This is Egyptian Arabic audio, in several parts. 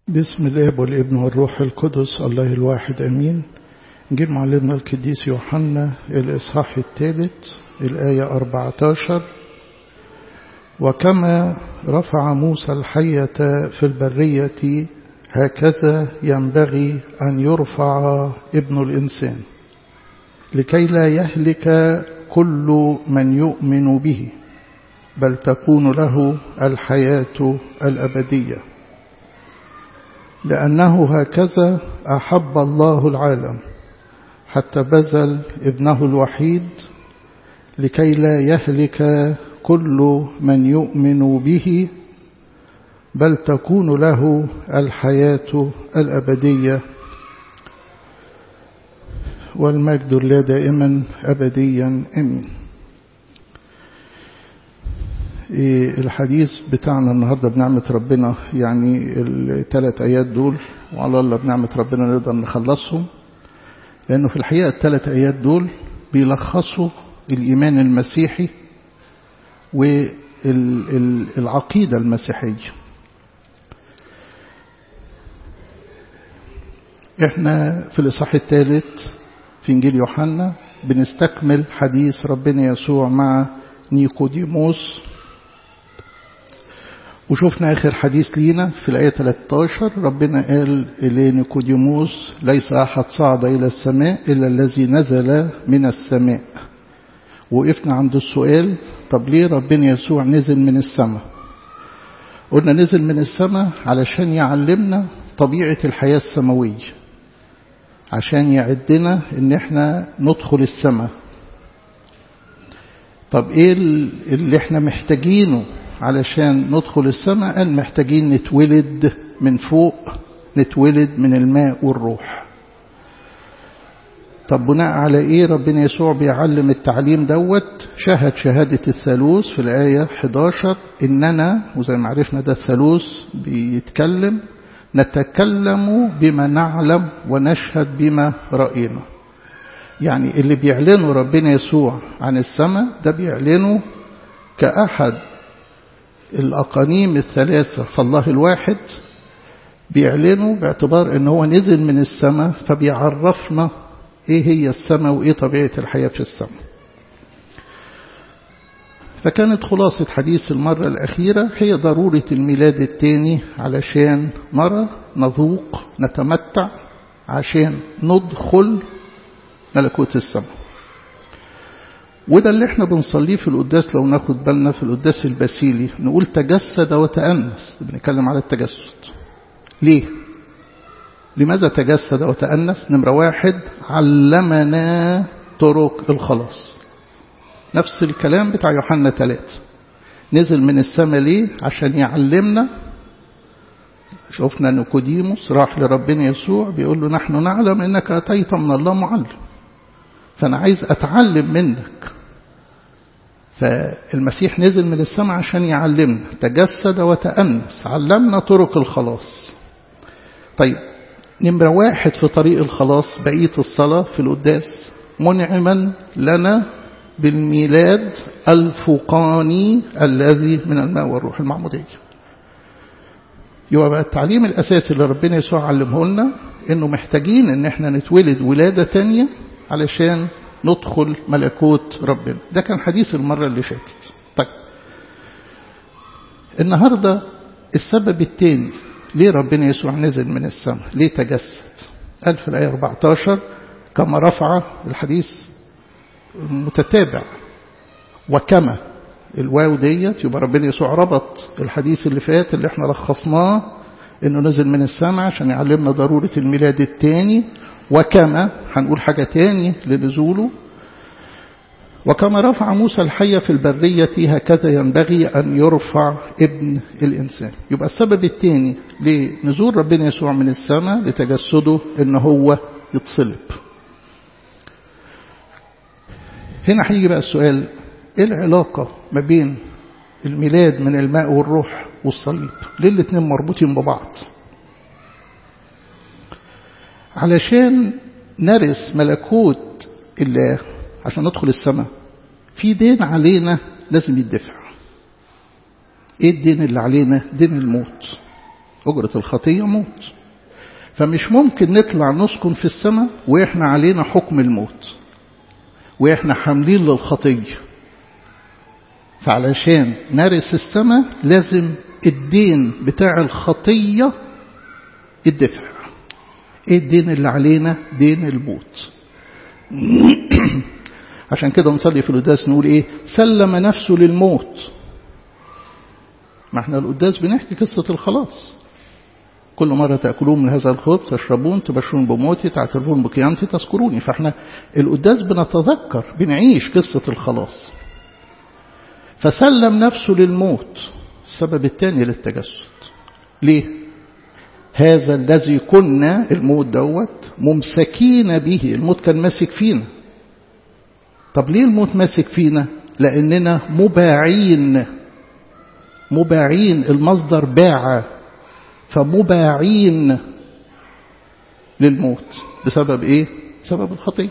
بسم الاب والابن والروح القدس الله الواحد امين نجيب معلمنا القديس يوحنا الاصحاح الثالث الايه 14 وكما رفع موسى الحيه في البريه هكذا ينبغي ان يرفع ابن الانسان لكي لا يهلك كل من يؤمن به بل تكون له الحياه الابديه لأنه هكذا أحب الله العالم حتى بذل ابنه الوحيد لكي لا يهلك كل من يؤمن به بل تكون له الحياة الأبدية والمجد لا دائما أبديا أمين الحديث بتاعنا النهاردة بنعمة ربنا يعني الثلاث آيات دول وعلى الله بنعمة ربنا نقدر نخلصهم لأنه في الحقيقة الثلاث آيات دول بيلخصوا الإيمان المسيحي والعقيدة المسيحية احنا في الإصحاح الثالث في إنجيل يوحنا بنستكمل حديث ربنا يسوع مع نيقوديموس وشفنا آخر حديث لينا في الآية 13 ربنا قال لنيقوديموس ليس أحد صعد إلى السماء إلا الذي نزل من السماء وقفنا عند السؤال طب ليه ربنا يسوع نزل من السماء قلنا نزل من السماء علشان يعلمنا طبيعة الحياة السماوية عشان يعدنا ان احنا ندخل السماء طب ايه اللي احنا محتاجينه علشان ندخل السماء قال محتاجين نتولد من فوق نتولد من الماء والروح طب بناء على ايه ربنا يسوع بيعلم التعليم دوت شهد شهادة الثالوث في الآية 11 إننا وزي ما عرفنا ده الثالوث بيتكلم نتكلم بما نعلم ونشهد بما رأينا يعني اللي بيعلنه ربنا يسوع عن السماء ده بيعلنه كأحد الأقانيم الثلاثة فالله الواحد بيعلنوا باعتبار ان هو نزل من السماء فبيعرفنا ايه هي السماء وايه طبيعة الحياة في السماء فكانت خلاصة حديث المرة الأخيرة هي ضرورة الميلاد الثاني علشان نرى نذوق نتمتع عشان ندخل ملكوت السماء وده اللي احنا بنصليه في القداس لو ناخد بالنا في القداس البسيلي نقول تجسد وتأنس بنتكلم على التجسد ليه لماذا تجسد وتأنس نمرة واحد علمنا طرق الخلاص نفس الكلام بتاع يوحنا ثلاثة نزل من السماء ليه عشان يعلمنا شفنا نيقوديموس راح لربنا يسوع بيقول له نحن نعلم انك اتيت من الله معلم فانا عايز اتعلم منك فالمسيح نزل من السماء عشان يعلمنا تجسد وتأنس علمنا طرق الخلاص طيب نمرة واحد في طريق الخلاص بقية الصلاة في القداس منعما لنا بالميلاد الفوقاني الذي من الماء والروح المعمودية يبقى بقى التعليم الأساسي اللي ربنا يسوع علمه لنا إنه محتاجين إن إحنا نتولد ولادة تانية علشان ندخل ملكوت ربنا ده كان حديث المرة اللي فاتت طيب النهاردة السبب الثاني ليه ربنا يسوع نزل من السماء ليه تجسد قال في الآية 14 كما رفع الحديث متتابع وكما الواو ديت يبقى ربنا يسوع ربط الحديث اللي فات اللي احنا لخصناه انه نزل من السماء عشان يعلمنا ضرورة الميلاد الثاني وكما هنقول حاجة تاني لنزوله وكما رفع موسى الحية في البرية هكذا ينبغي أن يرفع ابن الإنسان يبقى السبب الثاني لنزول ربنا يسوع من السماء لتجسده إن هو يتصلب هنا هيجي بقى السؤال ايه العلاقة ما بين الميلاد من الماء والروح والصليب ليه الاتنين مربوطين ببعض علشان نرث ملكوت الله عشان ندخل السماء في دين علينا لازم يدفع ايه الدين اللي علينا دين الموت أجرة الخطية موت فمش ممكن نطلع نسكن في السماء وإحنا علينا حكم الموت وإحنا حاملين للخطية فعلشان نرث السماء لازم الدين بتاع الخطية يدفع ايه الدين اللي علينا دين الموت عشان كده نصلي في القداس نقول ايه سلم نفسه للموت ما احنا القداس بنحكي قصة الخلاص كل مرة تأكلون من هذا الخبز تشربون تبشرون بموتي تعترفون بقيامتي تذكروني فاحنا القداس بنتذكر بنعيش قصة الخلاص فسلم نفسه للموت السبب الثاني للتجسد ليه هذا الذي كنا الموت دوت ممسكين به الموت كان ماسك فينا طب ليه الموت ماسك فينا لأننا مباعين مباعين المصدر باع فمباعين للموت بسبب ايه بسبب الخطيه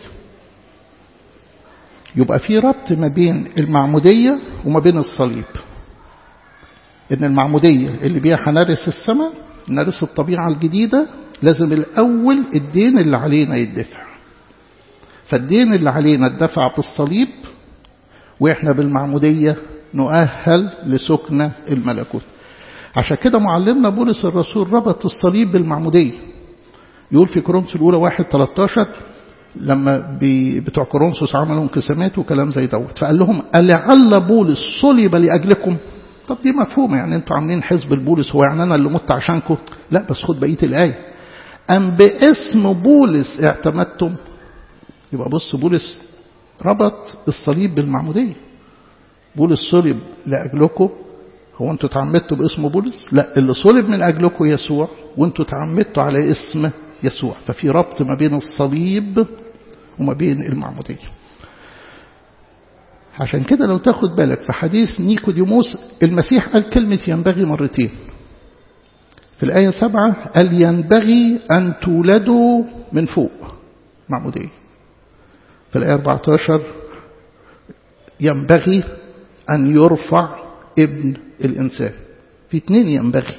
يبقى في ربط ما بين المعمودية وما بين الصليب إن المعمودية اللي بيها هنرث السماء نرث الطبيعة الجديدة لازم الأول الدين اللي علينا يدفع فالدين اللي علينا اتدفع بالصليب وإحنا بالمعمودية نؤهل لسكن الملكوت عشان كده معلمنا بولس الرسول ربط الصليب بالمعمودية يقول في كورنثوس الأولى واحد 13 لما بتوع كورنثوس عملوا انقسامات وكلام زي دوت فقال لهم ألعل بولس صلب لأجلكم طب دي مفهومة يعني انتوا عاملين حزب البولس هو يعني أنا اللي مت عشانكم لا بس خد بقية الآية أم باسم بولس اعتمدتم يبقى بص بولس ربط الصليب بالمعمودية بولس صلب لأجلكم هو انتوا تعمدتوا باسم بولس لا اللي صلب من أجلكم يسوع وانتوا تعمدتوا على اسم يسوع ففي ربط ما بين الصليب وما بين المعمودية عشان كده لو تاخد بالك في حديث نيكوديموس المسيح قال كلمة ينبغي مرتين في الآية سبعة قال ينبغي أن تولدوا من فوق معمودية في الآية 14 ينبغي أن يرفع ابن الإنسان في اتنين ينبغي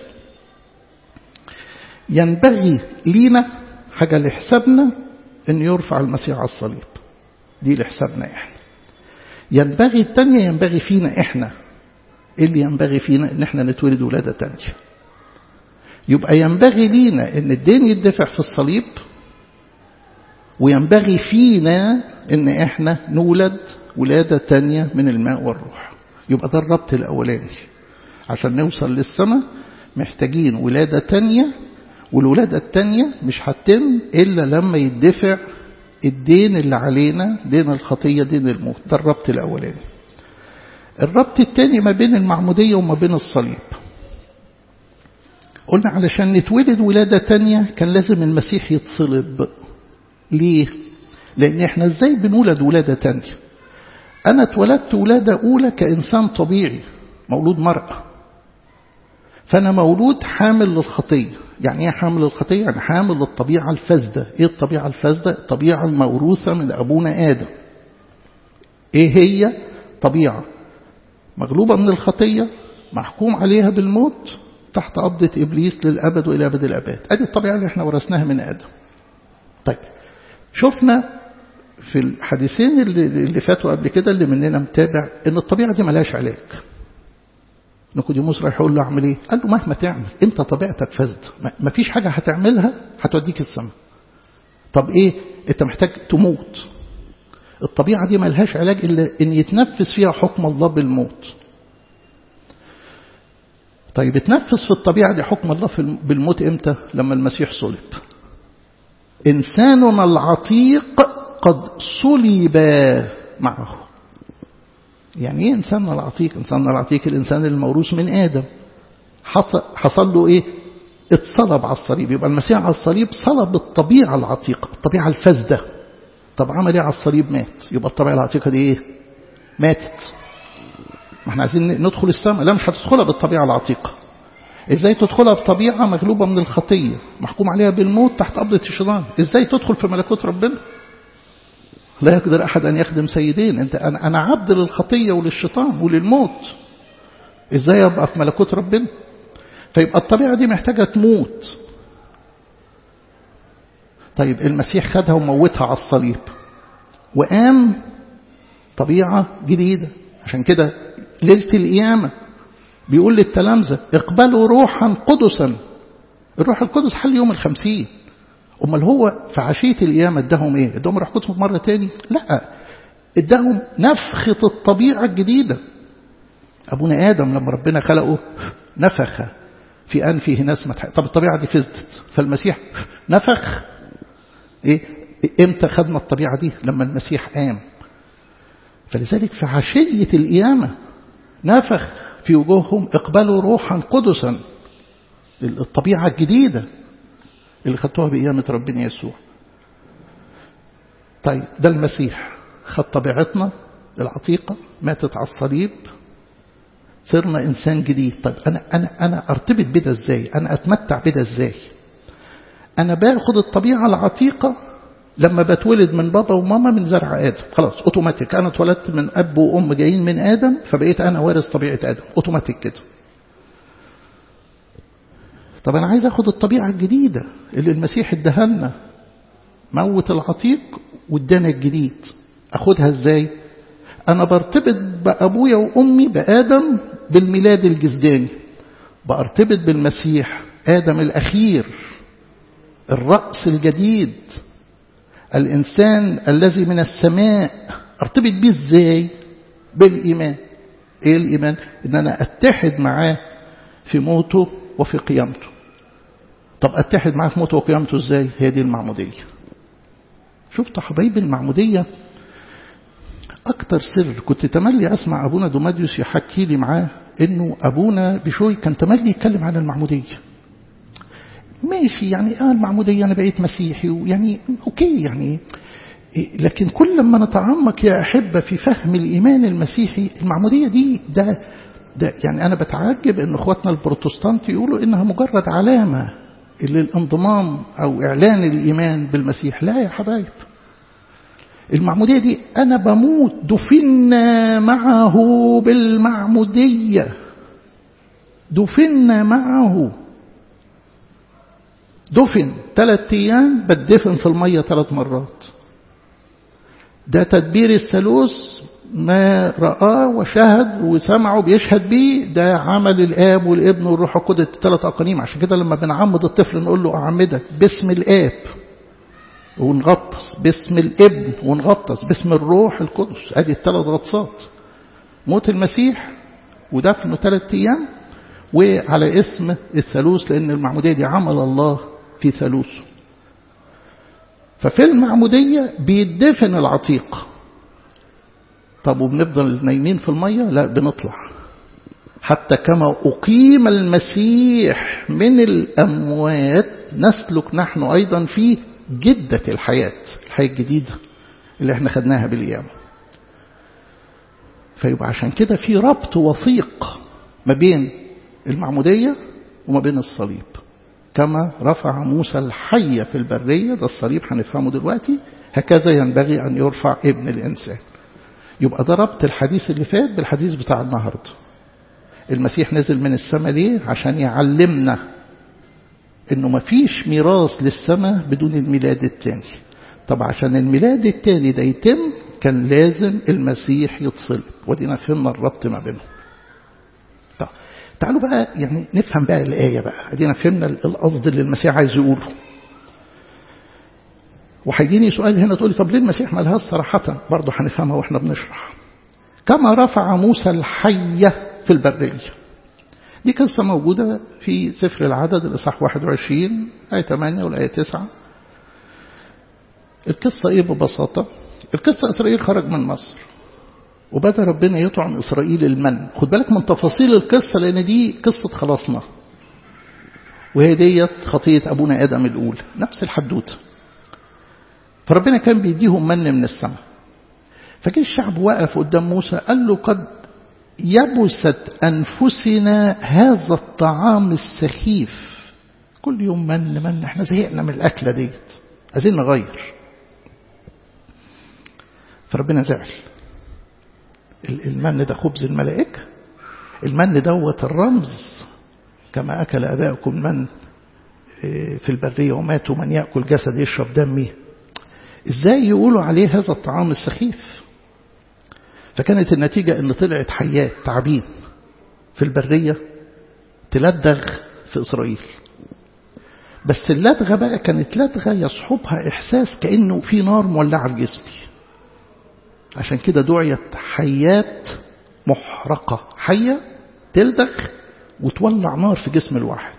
ينبغي لينا حاجة لحسابنا أن يرفع المسيح على الصليب دي لحسابنا إحنا ينبغي التانية ينبغي فينا إحنا إيه اللي ينبغي فينا إن إحنا نتولد ولادة تانية يبقى ينبغي لينا إن الدين يدفع في الصليب وينبغي فينا إن إحنا نولد ولادة تانية من الماء والروح يبقى ده الربط الأولاني عشان نوصل للسماء محتاجين ولادة تانية والولادة التانية مش هتتم إلا لما يدفع الدين اللي علينا دين الخطية دين الموت ده الربط الأولاني الربط التاني ما بين المعمودية وما بين الصليب قلنا علشان نتولد ولادة تانية كان لازم المسيح يتصلب ليه؟ لأن احنا ازاي بنولد ولادة تانية أنا اتولدت ولادة أولى كإنسان طبيعي مولود مرأة فأنا مولود حامل للخطية يعني ايه حامل للخطية؟ يعني حامل للطبيعة الفاسدة ايه الطبيعة الفاسدة؟ الطبيعة الموروثة من أبونا آدم ايه هي؟ طبيعة مغلوبة من الخطية محكوم عليها بالموت تحت قبضة إبليس للأبد وإلى أبد الأبد أدي الطبيعة اللي احنا ورثناها من آدم طيب شفنا في الحديثين اللي, اللي فاتوا قبل كده اللي مننا متابع ان الطبيعة دي ملهاش علاج نيقوديموس رايح يقول له اعمل ايه قال له مهما تعمل انت طبيعتك فاسد ما فيش حاجة هتعملها هتوديك السماء طب ايه انت محتاج تموت الطبيعة دي ملهاش علاج إلا إن يتنفذ فيها حكم الله بالموت طيب اتنفذ في الطبيعة دي حكم الله في بالموت امتى لما المسيح صلب إنساننا العتيق قد صلب معه يعني ايه إنساننا العتيق إنساننا العتيق الإنسان الموروث من آدم حصل له إيه اتصلب على الصليب يبقى المسيح على الصليب صلب الطبيعة العتيقة الطبيعة الفاسدة طب عمل ايه على الصليب مات يبقى الطبيعة العتيقة دي ايه ماتت ما احنا عايزين ندخل السماء لا مش هتدخلها بالطبيعة العتيقة ازاي تدخلها بطبيعة مغلوبة من الخطية محكوم عليها بالموت تحت قبضة الشيطان ازاي تدخل في ملكوت ربنا لا يقدر أحد أن يخدم سيدين أنت أنا, أنا عبد للخطية وللشيطان وللموت إزاي أبقى في ملكوت ربنا فيبقى الطبيعة دي محتاجة تموت طيب المسيح خدها وموتها على الصليب وقام طبيعة جديدة عشان كده ليلة القيامة بيقول للتلامذة اقبلوا روحا قدسا الروح القدس حل يوم الخمسين امال هو في عشية القيامة اداهم ايه اداهم روح قدس مرة تاني لا اداهم نفخة الطبيعة الجديدة ابونا ادم لما ربنا خلقه نفخ في انفه نسمة طب الطبيعة دي فزدت فالمسيح نفخ ايه امتى خدنا الطبيعة دي لما المسيح قام فلذلك في عشية القيامة نفخ في وجوههم اقبلوا روحا قدسا الطبيعة الجديدة اللي خدتوها بقيامة ربنا يسوع طيب ده المسيح خد طبيعتنا العتيقة ماتت على الصليب صرنا إنسان جديد طيب أنا, أنا, أنا أرتبط بده إزاي أنا أتمتع بده إزاي أنا باخد الطبيعة العتيقة لما بتولد من بابا وماما من زرع آدم خلاص أوتوماتيك أنا اتولدت من أب وأم جايين من آدم فبقيت أنا وارث طبيعة آدم أوتوماتيك كده طب أنا عايز أخد الطبيعة الجديدة اللي المسيح اداها لنا موت العتيق وادانا الجديد أخدها إزاي أنا برتبط بأبويا وأمي بآدم بالميلاد الجسداني بارتبط بالمسيح آدم الأخير الرأس الجديد الإنسان الذي من السماء ارتبط بيه إزاي بالإيمان إيه الإيمان إن أنا أتحد معاه في موته وفي قيامته طب أتحد معاه في موته وقيامته إزاي هي دي المعمودية شفت حبايبي المعمودية أكتر سر كنت تملي أسمع أبونا دوماديوس يحكي لي معاه إنه أبونا بشوي كان تملي يتكلم عن المعمودية ماشي يعني آه المعمودية أنا بقيت مسيحي ويعني أوكي يعني لكن كل ما نتعمق يا أحبة في فهم الإيمان المسيحي المعمودية دي ده ده يعني أنا بتعجب إن إخواتنا البروتستانت يقولوا إنها مجرد علامة للانضمام أو إعلان الإيمان بالمسيح لا يا حبايب المعمودية دي أنا بموت دفنا معه بالمعمودية دفنا معه دفن ثلاث أيام بتدفن في المية ثلاث مرات ده تدبير الثالوث ما رآه وشهد وسمعه بيشهد بيه ده عمل الآب والابن والروح القدس الثلاث أقانيم عشان كده لما بنعمد الطفل نقول له أعمدك باسم الآب ونغطس باسم الابن ونغطس باسم الروح القدس ادي الثلاث غطسات موت المسيح ودفنه ثلاث ايام وعلى اسم الثالوث لان المعموديه دي عمل الله في ثالوثه ففي المعموديه بيدفن العتيق طب وبنفضل نايمين في الميه لا بنطلع حتى كما أقيم المسيح من الأموات نسلك نحن أيضا في جدة الحياة الحياة الجديدة اللي احنا خدناها بالقيامة فيبقى عشان كده في ربط وثيق ما بين المعمودية وما بين الصليب كما رفع موسى الحية في البرية ده الصليب هنفهمه دلوقتي هكذا ينبغي أن يرفع ابن الإنسان يبقى ده ربط الحديث اللي فات بالحديث بتاع النهاردة المسيح نزل من السماء ليه عشان يعلمنا انه ما فيش ميراث للسماء بدون الميلاد الثاني طب عشان الميلاد الثاني ده يتم كان لازم المسيح يتصلب ودينا فهمنا الربط ما بينهم طب تعالوا بقى يعني نفهم بقى الآية بقى ادينا فهمنا القصد اللي المسيح عايز يقوله وهيجيني سؤال هنا تقولي طب ليه المسيح ما لهاش صراحة برضه هنفهمها واحنا بنشرح كما رفع موسى الحية في البرية دي قصة موجودة في سفر العدد الإصحاح 21 آية 8 والآية 9 القصة إيه ببساطة القصة إسرائيل خرج من مصر وبدأ ربنا يطعم إسرائيل المن خد بالك من تفاصيل القصة لأن دي قصة خلاصنا وهي ديت خطية أبونا آدم الأولى نفس الحدوتة فربنا كان بيديهم من من السماء فجه الشعب وقف قدام موسى قال له قد يبست أنفسنا هذا الطعام السخيف كل يوم من من احنا زهقنا من الأكلة ديت عايزين نغير فربنا زعل المن ده خبز الملائكة المن دوت الرمز كما أكل أباؤكم من في البرية وماتوا من يأكل جسد يشرب دمي إزاي يقولوا عليه هذا الطعام السخيف فكانت النتيجة أن طلعت حيات تعابين في البرية تلدغ في إسرائيل بس اللدغة بقى كانت لدغة يصحبها إحساس كأنه في نار مولعة في جسمي عشان كده دعيت حيات محرقة حية تلدغ وتولع نار في جسم الواحد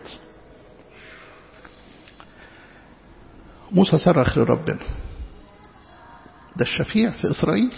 موسى صرخ لربنا ده الشفيع في إسرائيل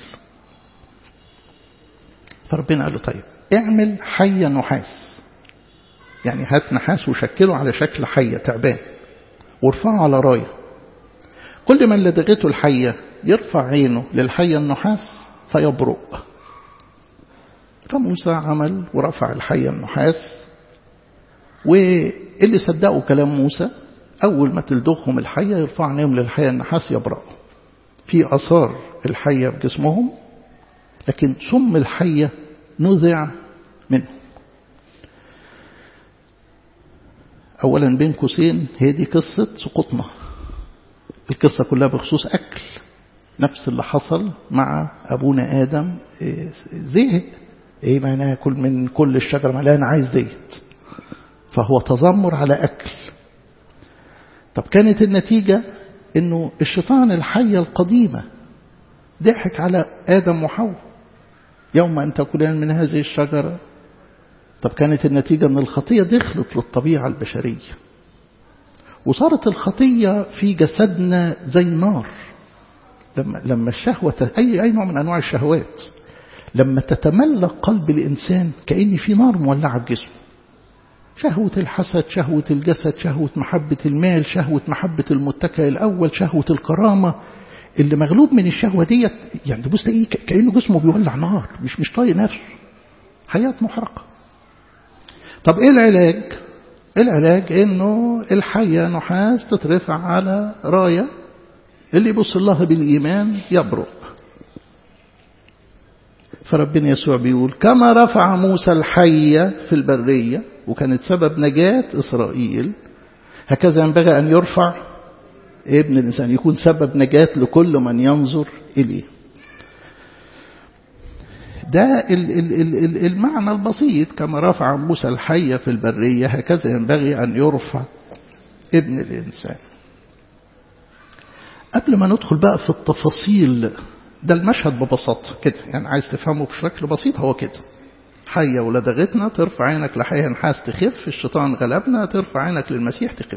فربنا قال له طيب اعمل حية نحاس يعني هات نحاس وشكله على شكل حية تعبان وارفعه على راية كل من لدغته الحية يرفع عينه للحية النحاس فيبرق فموسى عمل ورفع الحية النحاس واللي صدقوا كلام موسى أول ما تلدغهم الحية يرفع عينهم للحية النحاس يبرقوا في أثار الحية في جسمهم لكن سم الحية نزع منه أولا بين قوسين هي دي قصة سقوطنا القصة كلها بخصوص أكل نفس اللي حصل مع أبونا آدم زهق إيه ما ناكل من كل الشجرة ما لا أنا عايز ديت فهو تذمر على أكل طب كانت النتيجة إنه الشيطان الحية القديمة ضحك على آدم وحواء يوم أن تأكلان من هذه الشجرة طب كانت النتيجة أن الخطية دخلت للطبيعة البشرية وصارت الخطية في جسدنا زي نار لما لما الشهوة أي أي نوع من أنواع الشهوات لما تتملك قلب الإنسان كأن في نار مولعة في جسمه شهوة الحسد شهوة الجسد شهوة محبة المال شهوة محبة المتكئ الأول شهوة الكرامة اللي مغلوب من الشهوة ديت يعني تبص تلاقيه كأنه جسمه بيولع نار مش مش طايق نفسه حياة محرقة طب ايه العلاج العلاج انه الحية نحاس تترفع على راية اللي يبص الله بالإيمان يبرق فربنا يسوع بيقول كما رفع موسى الحية في البرية وكانت سبب نجاة إسرائيل هكذا ينبغي أن يرفع ابن الإنسان يكون سبب نجاة لكل من ينظر إليه ده المعنى البسيط كما رفع موسى الحية في البرية هكذا ينبغي أن يرفع ابن الإنسان قبل ما ندخل بقى في التفاصيل ده المشهد ببساطة كده يعني عايز تفهمه بشكل بسيط هو كده حية ولدغتنا ترفع عينك لحية نحاس تخف الشيطان غلبنا ترفع عينك للمسيح تخف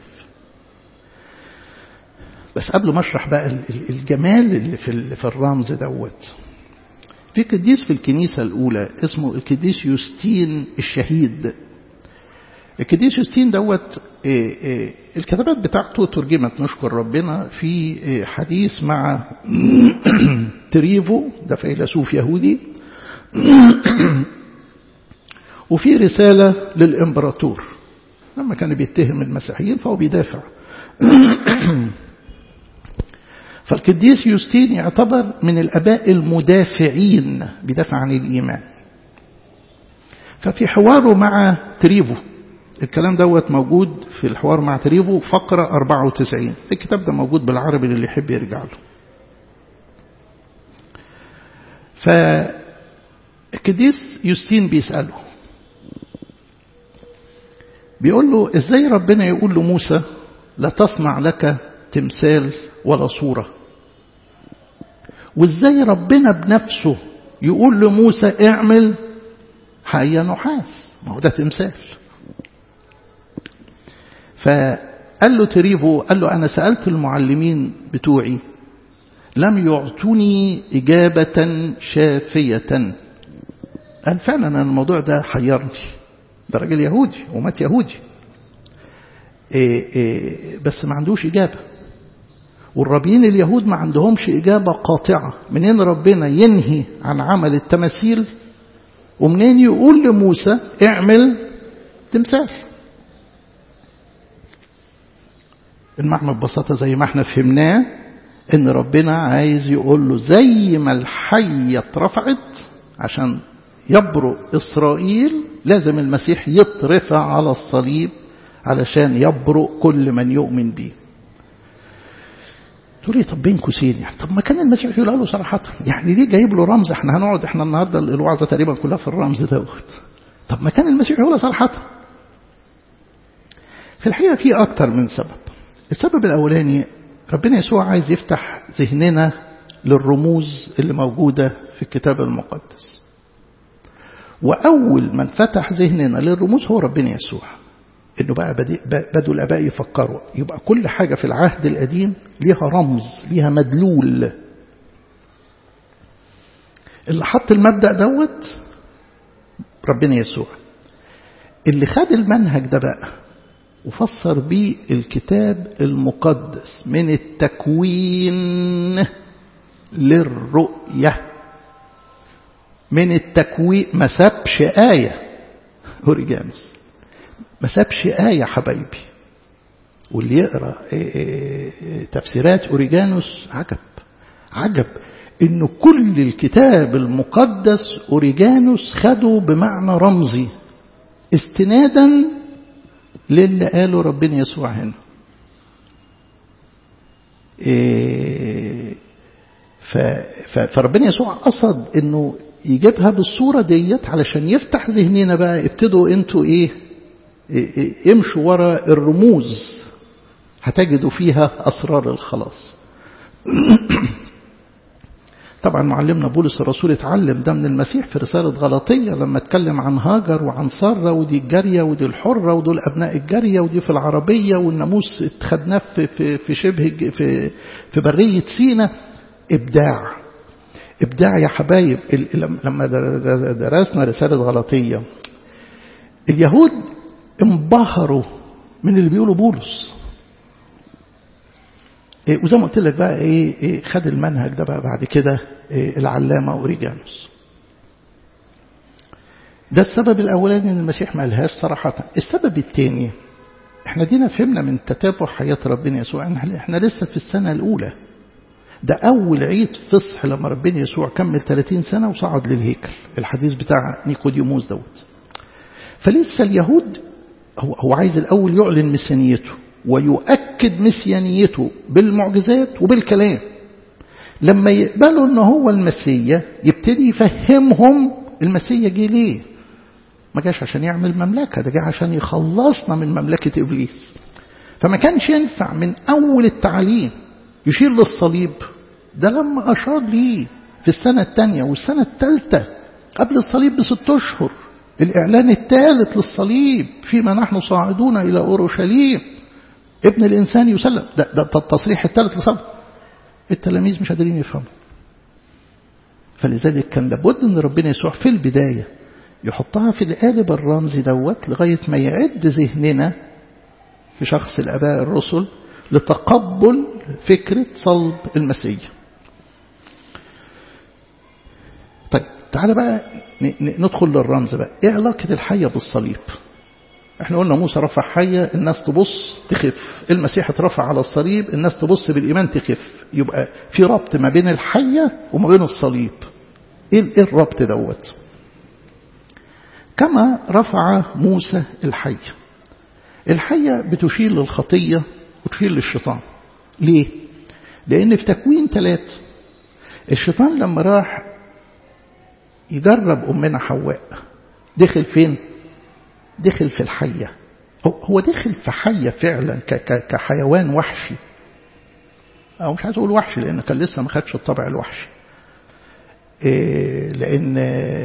بس قبل ما اشرح بقى الجمال اللي في الرمز دوت في قديس في الكنيسة الأولى اسمه القديس يوستين الشهيد القديس يوستين دوت الكتابات بتاعته ترجمت نشكر ربنا في حديث مع تريفو ده فيلسوف يهودي وفي رسالة للإمبراطور لما كان بيتهم المسيحيين فهو بيدافع فالقديس يوستين يعتبر من الأباء المدافعين بيدافع عن الإيمان ففي حواره مع تريفو الكلام دوت موجود في الحوار مع تريفو فقرة 94 الكتاب ده موجود بالعربي اللي يحب يرجع له فالقديس يوستين بيسأله بيقول له ازاي ربنا يقول لموسى لا تصنع لك تمثال ولا صورة وازاي ربنا بنفسه يقول لموسى اعمل حية نحاس ما هو ده تمثال فقال له تريفو قال له أنا سألت المعلمين بتوعي لم يعطوني إجابة شافية قال فعلا أنا الموضوع ده حيرني ده راجل يهودي ومات يهودي إيه إيه بس ما عندوش إجابة والرابين اليهود ما عندهمش إجابة قاطعة منين ربنا ينهي عن عمل التماثيل ومنين يقول لموسى اعمل تمثال المعنى ببساطة زي ما احنا فهمناه ان ربنا عايز يقول له زي ما الحية اترفعت عشان يبرق إسرائيل لازم المسيح يترفع على الصليب علشان يبرق كل من يؤمن به تقول لي طب بين قوسين يعني طب ما كان المسيح يقول له صراحة يعني ليه جايب له رمز احنا هنقعد احنا النهارده الوعظة تقريبا كلها في الرمز دوت طب ما كان المسيح يقول صراحة في الحقيقة في أكتر من سبب السبب الأولاني ربنا يسوع عايز يفتح ذهننا للرموز اللي موجودة في الكتاب المقدس وأول من فتح ذهننا للرموز هو ربنا يسوع إنه بقى بدوا الآباء يفكروا يبقى كل حاجة في العهد القديم ليها رمز ليها مدلول اللي حط المبدأ دوت ربنا يسوع اللي خد المنهج ده بقى وفسر بيه الكتاب المقدس من التكوين للرؤية من التكوين ما سابش آية أوريجانوس ما سابش آية حبايبي واللي يقرأ تفسيرات أوريجانوس عجب عجب إن كل الكتاب المقدس أوريجانوس خده بمعنى رمزي استنادا للي قاله ربنا يسوع هنا إيه فربنا يسوع قصد انه يجيبها بالصوره ديت علشان يفتح ذهننا بقى ابتدوا انتوا ايه, إيه, إيه امشوا ورا الرموز هتجدوا فيها اسرار الخلاص طبعا معلمنا بولس الرسول اتعلم ده من المسيح في رسالة غلطية لما اتكلم عن هاجر وعن سارة ودي الجارية ودي الحرة ودول أبناء الجارية ودي في العربية والناموس اتخدناه في, في, في شبه في, في برية سينا إبداع إبداع يا حبايب لما درسنا رسالة غلطية اليهود انبهروا من اللي بيقولوا بولس إيه وزي ما قلت لك بقى ايه, إيه خد المنهج ده بقى بعد كده إيه العلامه اوريجانوس ده السبب الاولاني ان المسيح ما قالهاش صراحه السبب الثاني احنا دينا فهمنا من تتابع حياه ربنا يسوع ان احنا لسه في السنه الاولى ده اول عيد فصح لما ربنا يسوع كمل 30 سنه وصعد للهيكل الحديث بتاع نيقوديموس دوت فلسه اليهود هو هو عايز الاول يعلن مسيانيته ويؤكد مسيانيته بالمعجزات وبالكلام لما يقبلوا ان هو المسيا يبتدي يفهمهم المسيا جه ليه ما جاش عشان يعمل مملكة ده جه عشان يخلصنا من مملكة إبليس فما كانش ينفع من أول التعليم يشير للصليب ده لما أشار ليه في السنة الثانية والسنة الثالثة قبل الصليب بست أشهر الإعلان الثالث للصليب فيما نحن صاعدون إلى أورشليم ابن الإنسان يسلم ده, ده التصريح الثالث لصلب التلاميذ مش قادرين يفهموا فلذلك كان لابد ان ربنا يسوع في البداية يحطها في القالب الرمزي دوت لغاية ما يعد ذهننا في شخص الآباء الرسل لتقبل فكرة صلب المسيح طيب تعالى بقى ندخل للرمز بقى ايه علاقة الحية بالصليب احنا قلنا موسى رفع حية الناس تبص تخف المسيح اترفع على الصليب الناس تبص بالإيمان تخف يبقى في ربط ما بين الحية وما بين الصليب ايه الربط دوت كما رفع موسى الحية الحية بتشير للخطية وتشير للشيطان ليه لأن في تكوين ثلاثة الشيطان لما راح يجرب أمنا حواء دخل فين دخل في الحية هو دخل في حية فعلا كحيوان وحشي أو مش عايز أقول وحشي لأن كان لسه ما خدش الطبع الوحشي لأن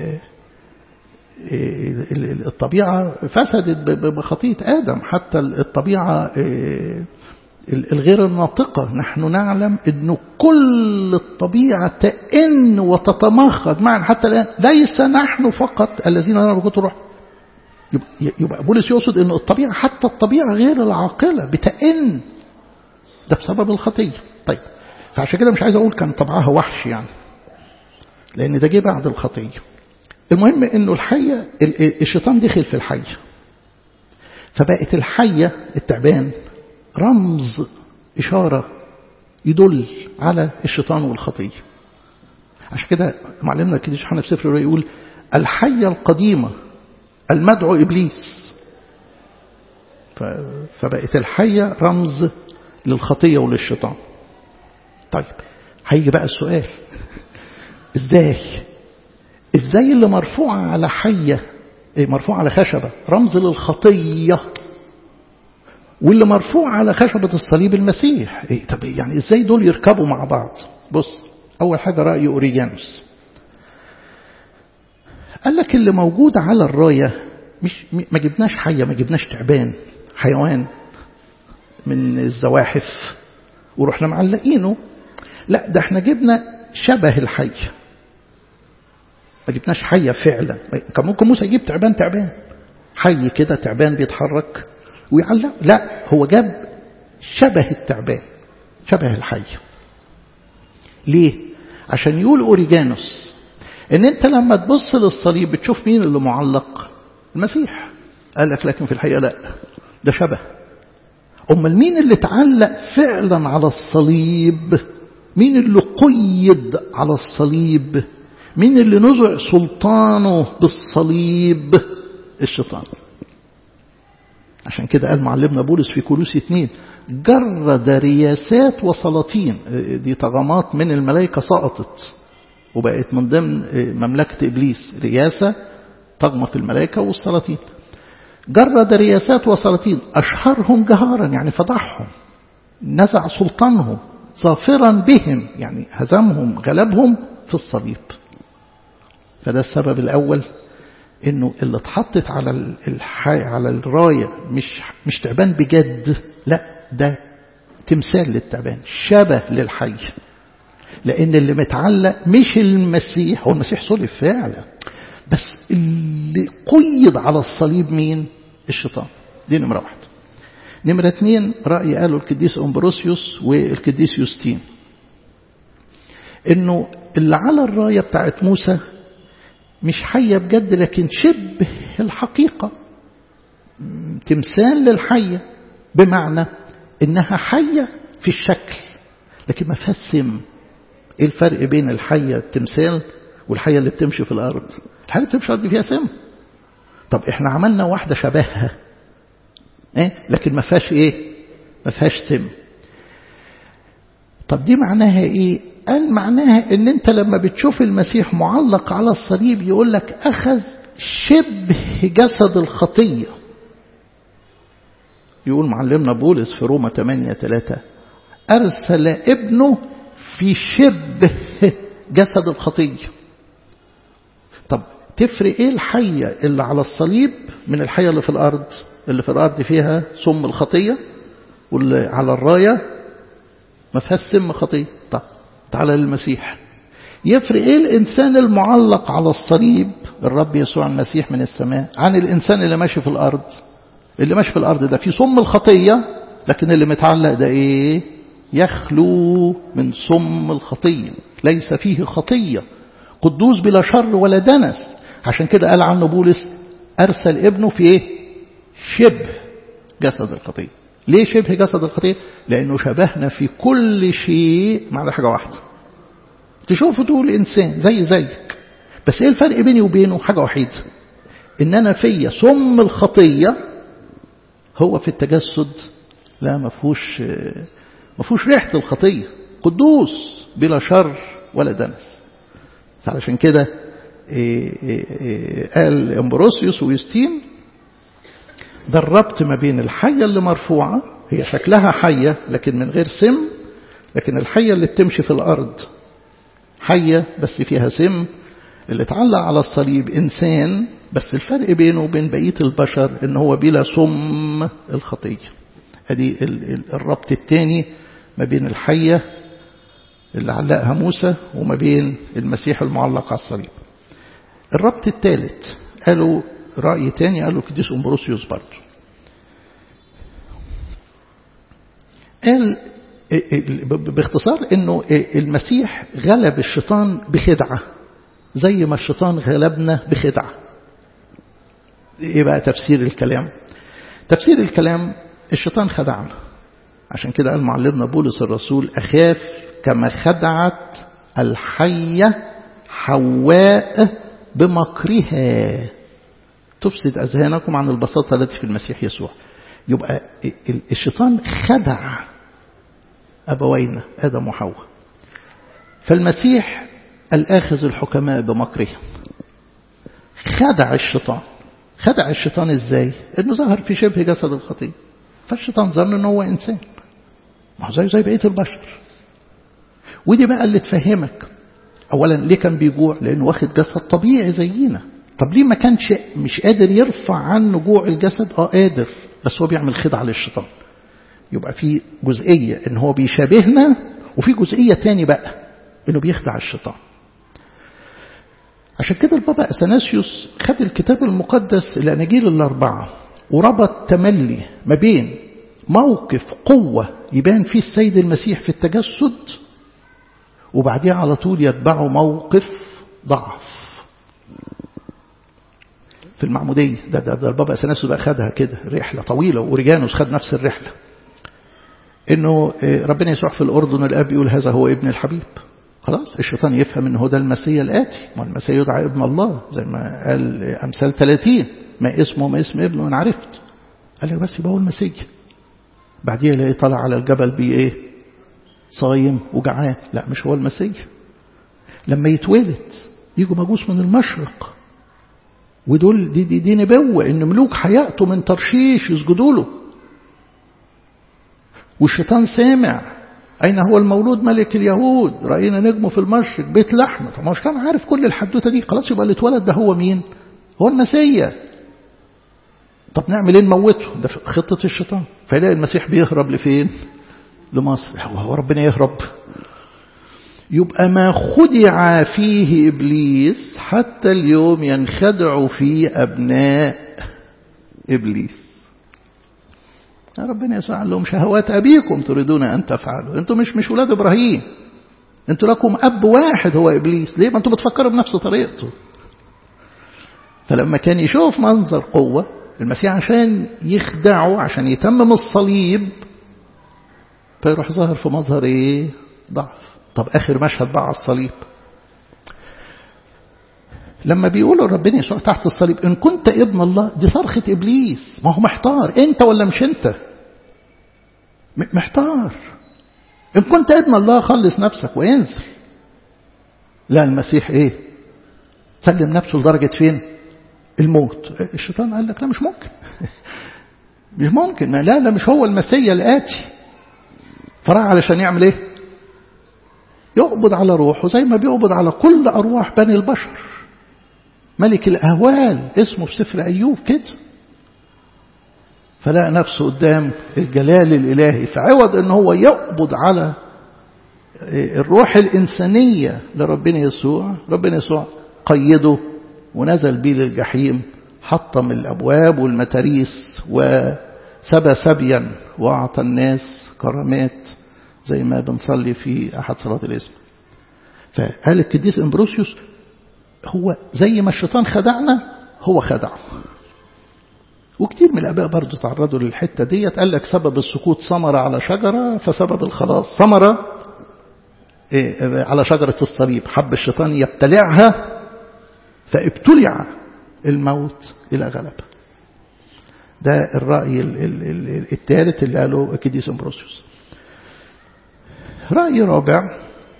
الطبيعة فسدت بخطية آدم حتى الطبيعة الغير الناطقة نحن نعلم أن كل الطبيعة تئن وتتمخض معا حتى الآن ليس نحن فقط الذين نرى بكتب الروح يبقى بولس يقصد أن الطبيعة حتى الطبيعة غير العاقلة بتئن ده بسبب الخطية طيب فعشان كده مش عايز أقول كان طبعها وحش يعني لأن ده جه بعد الخطية المهم أنه الحية الشيطان دخل في الحية فبقت الحية التعبان رمز إشارة يدل على الشيطان والخطية عشان كده معلمنا كده يوحنا في سفر يقول الحية القديمة المدعو إبليس فبقت الحية رمز للخطية وللشيطان طيب هيجي بقى السؤال ازاي ازاي اللي مرفوعة على حية ايه مرفوع على خشبة رمز للخطية واللي مرفوع على خشبة الصليب المسيح إيه طب يعني ازاي دول يركبوا مع بعض بص اول حاجة رأي اوريجانوس قال لك اللي موجود على الراية مش ما جبناش حية ما جبناش تعبان حيوان من الزواحف ورحنا معلقينه لا ده احنا جبنا شبه الحية ما جبناش حية فعلا كان ممكن موسى يجيب تعبان تعبان حي كده تعبان بيتحرك ويعلق لا هو جاب شبه التعبان شبه الحي ليه عشان يقول أوريجانوس ان انت لما تبص للصليب بتشوف مين اللي معلق المسيح قال لك لكن في الحقيقة لا ده شبه أمال مين اللي اتعلق فعلا على الصليب مين اللي قيد على الصليب مين اللي نزع سلطانه بالصليب الشيطان عشان كده قال معلمنا بولس في كولوس اتنين جرد رياسات وسلاطين دي طغمات من الملائكة سقطت وبقت من ضمن مملكة إبليس رياسة طغمة في الملائكة والسلاطين جرد رياسات وسلاطين أشهرهم جهارا يعني فضحهم نزع سلطانهم ظافرا بهم يعني هزمهم غلبهم في الصليب فده السبب الأول انه اللي اتحطت على الحي على الرايه مش مش تعبان بجد لا ده تمثال للتعبان شبه للحي لان اللي متعلق مش المسيح هو المسيح صلب فعلا بس اللي قيد على الصليب مين الشيطان دي نمرة واحدة نمرة اتنين رأي قاله القديس أمبروسيوس والقديس يوستين انه اللي على الراية بتاعت موسى مش حية بجد لكن شبه الحقيقة تمثال للحية بمعنى انها حية في الشكل لكن ما فيهاش سم ايه الفرق بين الحية التمثال والحية اللي بتمشي في الارض الحية اللي بتمشي في الارض فيها سم طب احنا عملنا واحدة شبهها ايه لكن ما فيهاش ايه ما فيهاش سم طب دي معناها ايه قال معناها ان انت لما بتشوف المسيح معلق على الصليب يقول لك اخذ شبه جسد الخطية يقول معلمنا بولس في روما 8 3 أرسل ابنه في شبه جسد الخطية طب تفرق ايه الحية اللي على الصليب من الحية اللي في الأرض اللي في الأرض فيها سم الخطية واللي على الراية ما فيهاش سم خطية طب تعالى للمسيح يفرق ايه الانسان المعلق على الصليب الرب يسوع المسيح من السماء عن الانسان اللي ماشي في الارض اللي ماشي في الارض ده في سم الخطيه لكن اللي متعلق ده ايه يخلو من سم الخطيه ليس فيه خطيه قدوس بلا شر ولا دنس عشان كده قال عنه بولس ارسل ابنه في ايه شبه جسد الخطيه ليه شبه جسد الخطيه لانه شبهنا في كل شيء ما عدا حاجه واحده تشوفه تقول انسان زي زيك بس ايه الفرق بيني وبينه حاجه وحيده ان انا فيا سم الخطيه هو في التجسد لا ما فيهوش ما فيهوش ريحه الخطيه قدوس بلا شر ولا دنس فعلشان كده قال امبروسيوس ويستين ده الربط ما بين الحية اللي مرفوعة هي شكلها حية لكن من غير سم لكن الحية اللي بتمشي في الأرض حية بس فيها سم اللي اتعلق على الصليب إنسان بس الفرق بينه وبين بقية البشر إن هو بلا سم الخطية ادي الربط الثاني ما بين الحية اللي علقها موسى وما بين المسيح المعلق على الصليب الربط الثالث قالوا رأي تاني قالوا القديس أمبروسيوس برضه قال باختصار انه المسيح غلب الشيطان بخدعة زي ما الشيطان غلبنا بخدعة ايه بقى تفسير الكلام تفسير الكلام الشيطان خدعنا عشان كده قال معلمنا بولس الرسول أخاف كما خدعت الحية حواء بمكرها تفسد أذهانكم عن البساطة التي في المسيح يسوع يبقى الشيطان خدع أبوينا آدم وحواء فالمسيح الآخذ الحكماء بمكرهم خدع الشيطان خدع الشيطان ازاي انه ظهر في شبه جسد الخطيه فالشيطان ظن انه هو انسان ما هو زيه زي بقيه البشر ودي بقى اللي تفهمك اولا ليه كان بيجوع لانه واخد جسد طبيعي زينا طب ليه ما كانش مش قادر يرفع عنه جوع الجسد اه قادر بس هو بيعمل خدعه للشيطان يبقى في جزئيه ان هو بيشابهنا وفي جزئيه تاني بقى انه بيخدع الشيطان عشان كده البابا أثناسيوس خد الكتاب المقدس الأناجيل الأربعة وربط تملي ما بين موقف قوة يبان فيه السيد المسيح في التجسد وبعديها على طول يتبعه موقف ضعف في المعمودية ده, ده, ده البابا أثناسيوس بقى خدها كده رحلة طويلة وأوريجانوس خد نفس الرحلة إنه ربنا يسوع في الأردن الأب يقول هذا هو ابن الحبيب خلاص الشيطان يفهم ان هو ده المسيا الآتي ما المسيا يدعى ابن الله زي ما قال أمثال 30 ما اسمه ما اسم ابنه أنا عرفت قال لك بس يبقى هو المسيا بعديها يلاقيه طلع على الجبل بيه ايه صايم وجعان لا مش هو المسيا لما يتولد يجوا مجوس من المشرق ودول دي, دي, دي نبوة ان ملوك هيأتوا من ترشيش يسجدوا له والشيطان سامع أين هو المولود ملك اليهود رأينا نجمه في المشرق بيت لحمة طب ما كان عارف كل الحدوتة دي خلاص يبقى اللي اتولد ده هو مين هو المسيا طب نعمل ايه نموته ده خطة الشيطان فيلاقي المسيح بيهرب لفين لمصر هو ربنا يهرب يبقى ما خدع فيه إبليس حتى اليوم ينخدع فيه أبناء إبليس ربنا يسوع قال لهم شهوات أبيكم تريدون أن تفعلوا أنتم مش مش ولاد إبراهيم أنتم لكم أب واحد هو إبليس ليه ما أنتم بتفكروا بنفس طريقته فلما كان يشوف منظر قوة المسيح عشان يخدعه عشان يتمم الصليب فيروح ظاهر في مظهر ايه ضعف طب آخر مشهد بقى على الصليب لما بيقولوا ربنا يسوع تحت الصليب إن كنت ابن الله دي صرخة إبليس ما هو محتار أنت ولا مش أنت محتار إن كنت ابن الله خلص نفسك وينزل لا المسيح إيه سلم نفسه لدرجة فين الموت الشيطان قال لك لا مش ممكن مش ممكن لا لا مش هو المسيا الآتي فراح علشان يعمل ايه يقبض على روحه زي ما بيقبض على كل أرواح بني البشر ملك الأهوال اسمه في سفر أيوب كده فلقى نفسه قدام الجلال الإلهي فعوض ان هو يقبض على الروح الإنسانية لربنا يسوع ربنا يسوع قيده ونزل بيه للجحيم حطم الأبواب والمتاريس وسبى سبيا وأعطى الناس كرامات زي ما بنصلي في أحد صلاة الاسم فقال القديس امبروسيوس هو زي ما الشيطان خدعنا هو خدعه وكتير من الآباء برضو تعرضوا للحتة ديت قال لك سبب السقوط ثمرة على شجرة فسبب الخلاص ثمرة على شجرة الصليب حب الشيطان يبتلعها فابتلع الموت إلى غلبة ده الرأي الثالث اللي قاله القديس امبروسيوس رأي رابع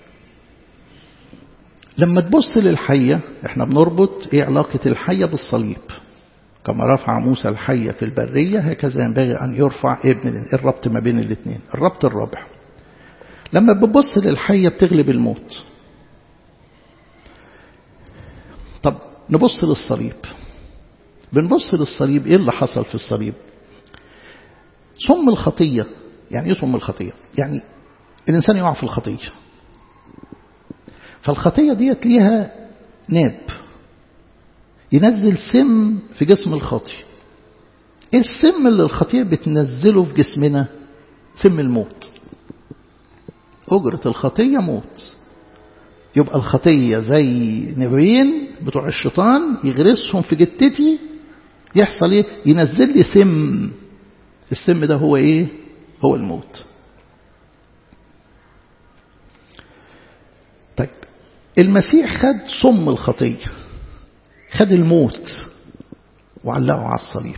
لما تبص للحية احنا بنربط ايه علاقة الحية بالصليب كما رفع موسى الحية في البرية هكذا ينبغي أن يرفع ابن الربط ما بين الاثنين الربط الرابع لما بتبص للحية بتغلب الموت طب نبص للصليب بنبص للصليب ايه اللي حصل في الصليب صم الخطية يعني ايه صم الخطية يعني الإنسان يقع في الخطية فالخطية ديت ليها ناب ينزل سم في جسم الخاطي ايه السم اللي الخطية بتنزله في جسمنا سم الموت أجرة الخطية موت يبقى الخطية زي نبيين بتوع الشيطان يغرسهم في جتتي يحصل ايه ينزل لي سم السم ده هو ايه هو الموت طيب المسيح خد سم الخطية خد الموت وعلقه على الصليب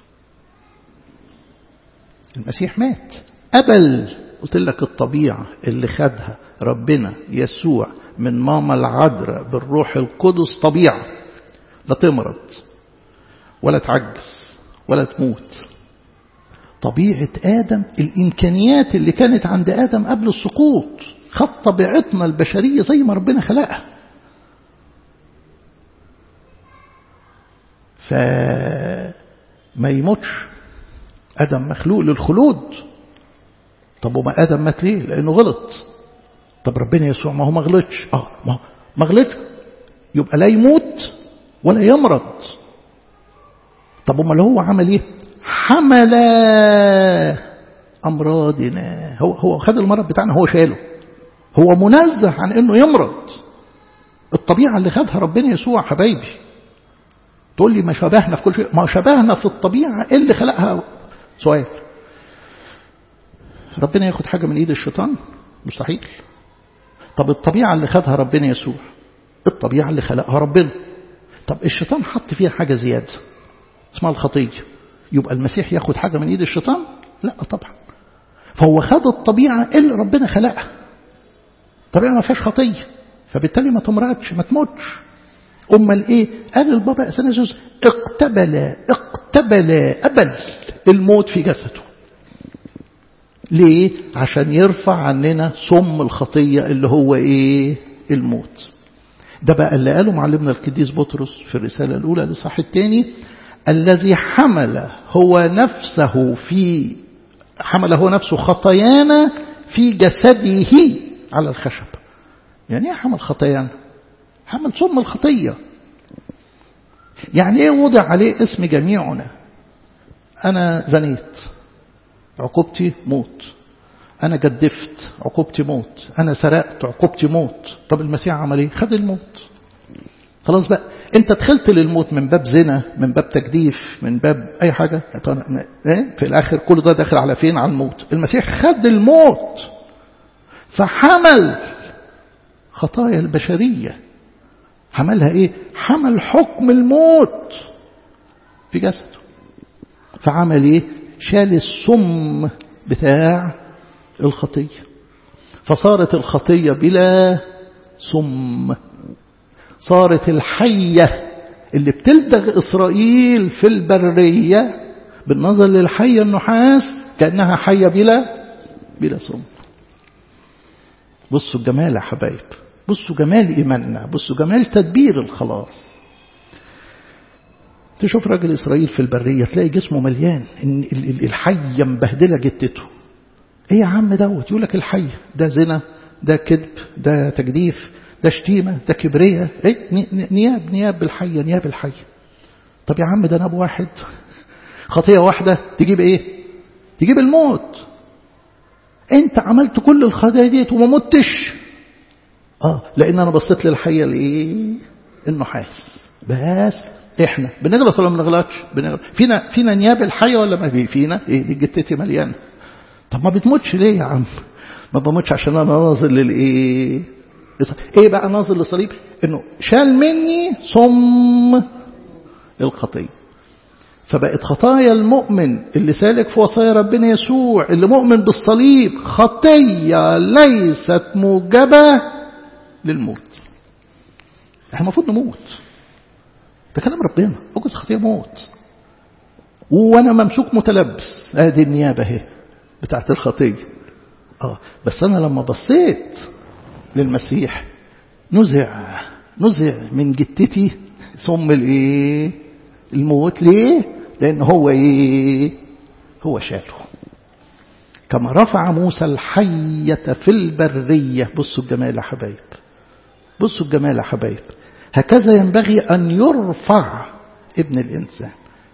المسيح مات قبل قلت لك الطبيعة اللي خدها ربنا يسوع من ماما العذراء بالروح القدس طبيعة لا تمرض ولا تعجز ولا تموت طبيعة آدم الإمكانيات اللي كانت عند آدم قبل السقوط خد طبيعتنا البشرية زي ما ربنا خلقها فما يموتش آدم مخلوق للخلود طب وما آدم مات ليه لأنه غلط طب ربنا يسوع ما هو ما غلطش اه ما هو ما غلطش يبقى لا يموت ولا يمرض طب امال هو عمل ايه حمل امراضنا هو هو خد المرض بتاعنا هو شاله هو منزه عن انه يمرض الطبيعه اللي خدها ربنا يسوع حبايبي تقول لي ما شبهنا في كل شيء ما شبهنا في الطبيعه اللي خلقها سؤال ربنا ياخد حاجه من ايد الشيطان مستحيل طب الطبيعه اللي خدها ربنا يسوع الطبيعه اللي خلقها ربنا طب الشيطان حط فيها حاجه زياده اسمها الخطيه يبقى المسيح ياخد حاجه من ايد الشيطان لا طبعا فهو خد الطبيعه اللي ربنا خلقها طبيعه ما فيهاش خطيه فبالتالي ما تمرضش ما تموتش امال ايه قال البابا اثناسيوس اقتبل اقتبل قبل الموت في جسده ليه عشان يرفع عننا سم الخطيه اللي هو ايه الموت ده بقى اللي قاله معلمنا القديس بطرس في الرساله الاولى للصح الثاني الذي حمل هو نفسه في حمل هو نفسه خطايانا في جسده على الخشب يعني ايه حمل خطايانا حمل سم الخطية يعني ايه وضع عليه اسم جميعنا انا زنيت عقوبتي موت انا جدفت عقوبتي موت انا سرقت عقوبتي موت طب المسيح عمل ايه خد الموت خلاص بقى انت دخلت للموت من باب زنا من باب تجديف من باب اي حاجة ايه في الاخر كل ده داخل على فين على الموت المسيح خد الموت فحمل خطايا البشرية حملها ايه حمل حكم الموت في جسده فعمل ايه شال السم بتاع الخطية فصارت الخطية بلا سم صارت الحية اللي بتلدغ إسرائيل في البرية بالنظر للحية النحاس كأنها حية بلا بلا سم بصوا الجمال يا حبايب بصوا جمال إيماننا بصوا جمال تدبير الخلاص تشوف راجل إسرائيل في البرية تلاقي جسمه مليان الحية مبهدلة جتته ايه يا عم دوت يقول لك الحية ده زنا ده كذب ده تجديف ده شتيمة ده كبرية ايه نياب نياب بالحية نياب الحية طب يا عم ده ناب واحد خطية واحدة تجيب ايه تجيب الموت انت عملت كل الخطايا ديت وما متش اه لان انا بصيت للحية الايه النحاس بس احنا بنغلط ولا ما بنغلطش بنغلط فينا فينا نياب الحية ولا ما في فينا ايه دي جتتي مليانه طب ما بتموتش ليه يا عم ما بموتش عشان انا ناظر للايه ايه بقى ناظر للصليب انه شال مني صم الخطيه فبقت خطايا المؤمن اللي سالك في وصايا ربنا يسوع اللي مؤمن بالصليب خطيه ليست موجبه للموت احنا المفروض نموت ده كلام ربنا وجد خطيه موت وانا ممسوك متلبس ادي النيابه اهي بتاعت الخطيه اه بس انا لما بصيت للمسيح نزع نزع من جتتي ثم الايه الموت ليه لان هو ايه هو شاله كما رفع موسى الحية في البرية بصوا الجمال يا حبايب بصوا الجمال يا حبايب هكذا ينبغي أن يرفع ابن الإنسان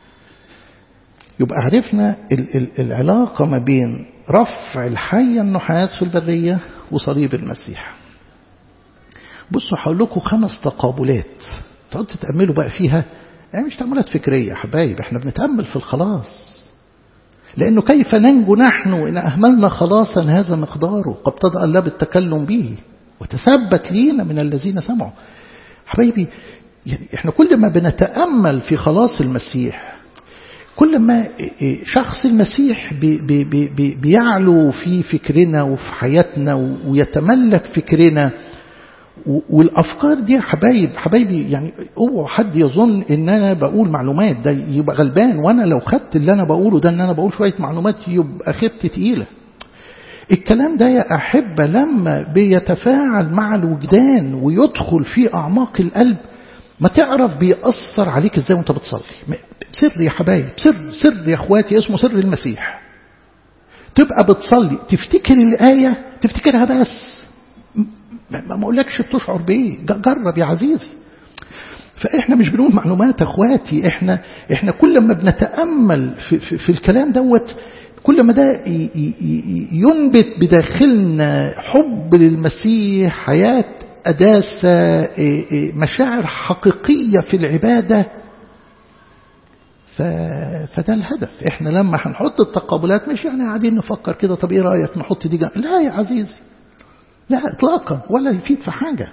يبقى عرفنا العلاقة ما بين رفع الحية النحاس في البرية وصليب المسيح بصوا هقول لكم خمس تقابلات تقعدوا تتأملوا بقى فيها يعني مش تأملات فكرية يا حبايب احنا بنتأمل في الخلاص لأنه كيف ننجو نحن إن أهملنا خلاصا هذا مقداره قد ابتدأ الله بالتكلم به وتثبت لينا من الذين سمعوا حبايبي يعني احنا كل ما بنتأمل في خلاص المسيح كل ما شخص المسيح بي بي بي بيعلو في فكرنا وفي حياتنا ويتملك فكرنا والافكار دي يا حبايب حبايبي يعني اوعوا حد يظن ان انا بقول معلومات ده يبقى غلبان وانا لو خدت اللي انا بقوله ده ان انا بقول شويه معلومات يبقى خبت تقيله الكلام ده يا أحبة لما بيتفاعل مع الوجدان ويدخل في أعماق القلب ما تعرف بيأثر عليك ازاي وانت بتصلي سر يا حبايب سر سر يا اخواتي اسمه سر المسيح تبقى بتصلي تفتكر الآية تفتكرها بس ما اقولكش تشعر بايه جرب يا عزيزي فاحنا مش بنقول معلومات اخواتي احنا احنا كل ما بنتامل في, في, في الكلام دوت كل ما ده ينبت بداخلنا حب للمسيح حياة قداسة مشاعر حقيقية في العبادة فده الهدف احنا لما هنحط التقابلات مش يعني قاعدين نفكر كده طب ايه رأيك نحط دي جنب لا يا عزيزي لا اطلاقا ولا يفيد في حاجة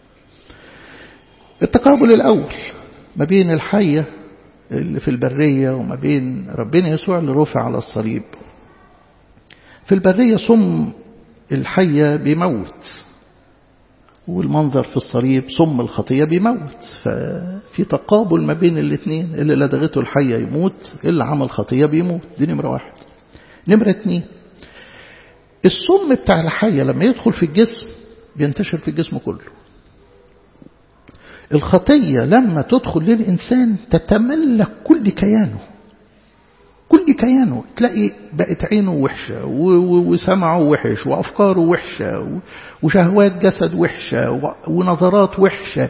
التقابل الاول ما بين الحية اللي في البرية وما بين ربنا يسوع اللي رفع على الصليب في البرية صم الحية بيموت والمنظر في الصليب صم الخطية بيموت ففي تقابل ما بين الاثنين اللي لدغته الحية يموت اللي عمل خطية بيموت دي نمرة واحد نمرة اتنين السم بتاع الحية لما يدخل في الجسم بينتشر في الجسم كله الخطية لما تدخل للإنسان تتملك كل كيانه كل كيانه تلاقي بقت عينه وحشة وسمعه وحش وأفكاره وحشة وشهوات جسد وحشة ونظرات وحشة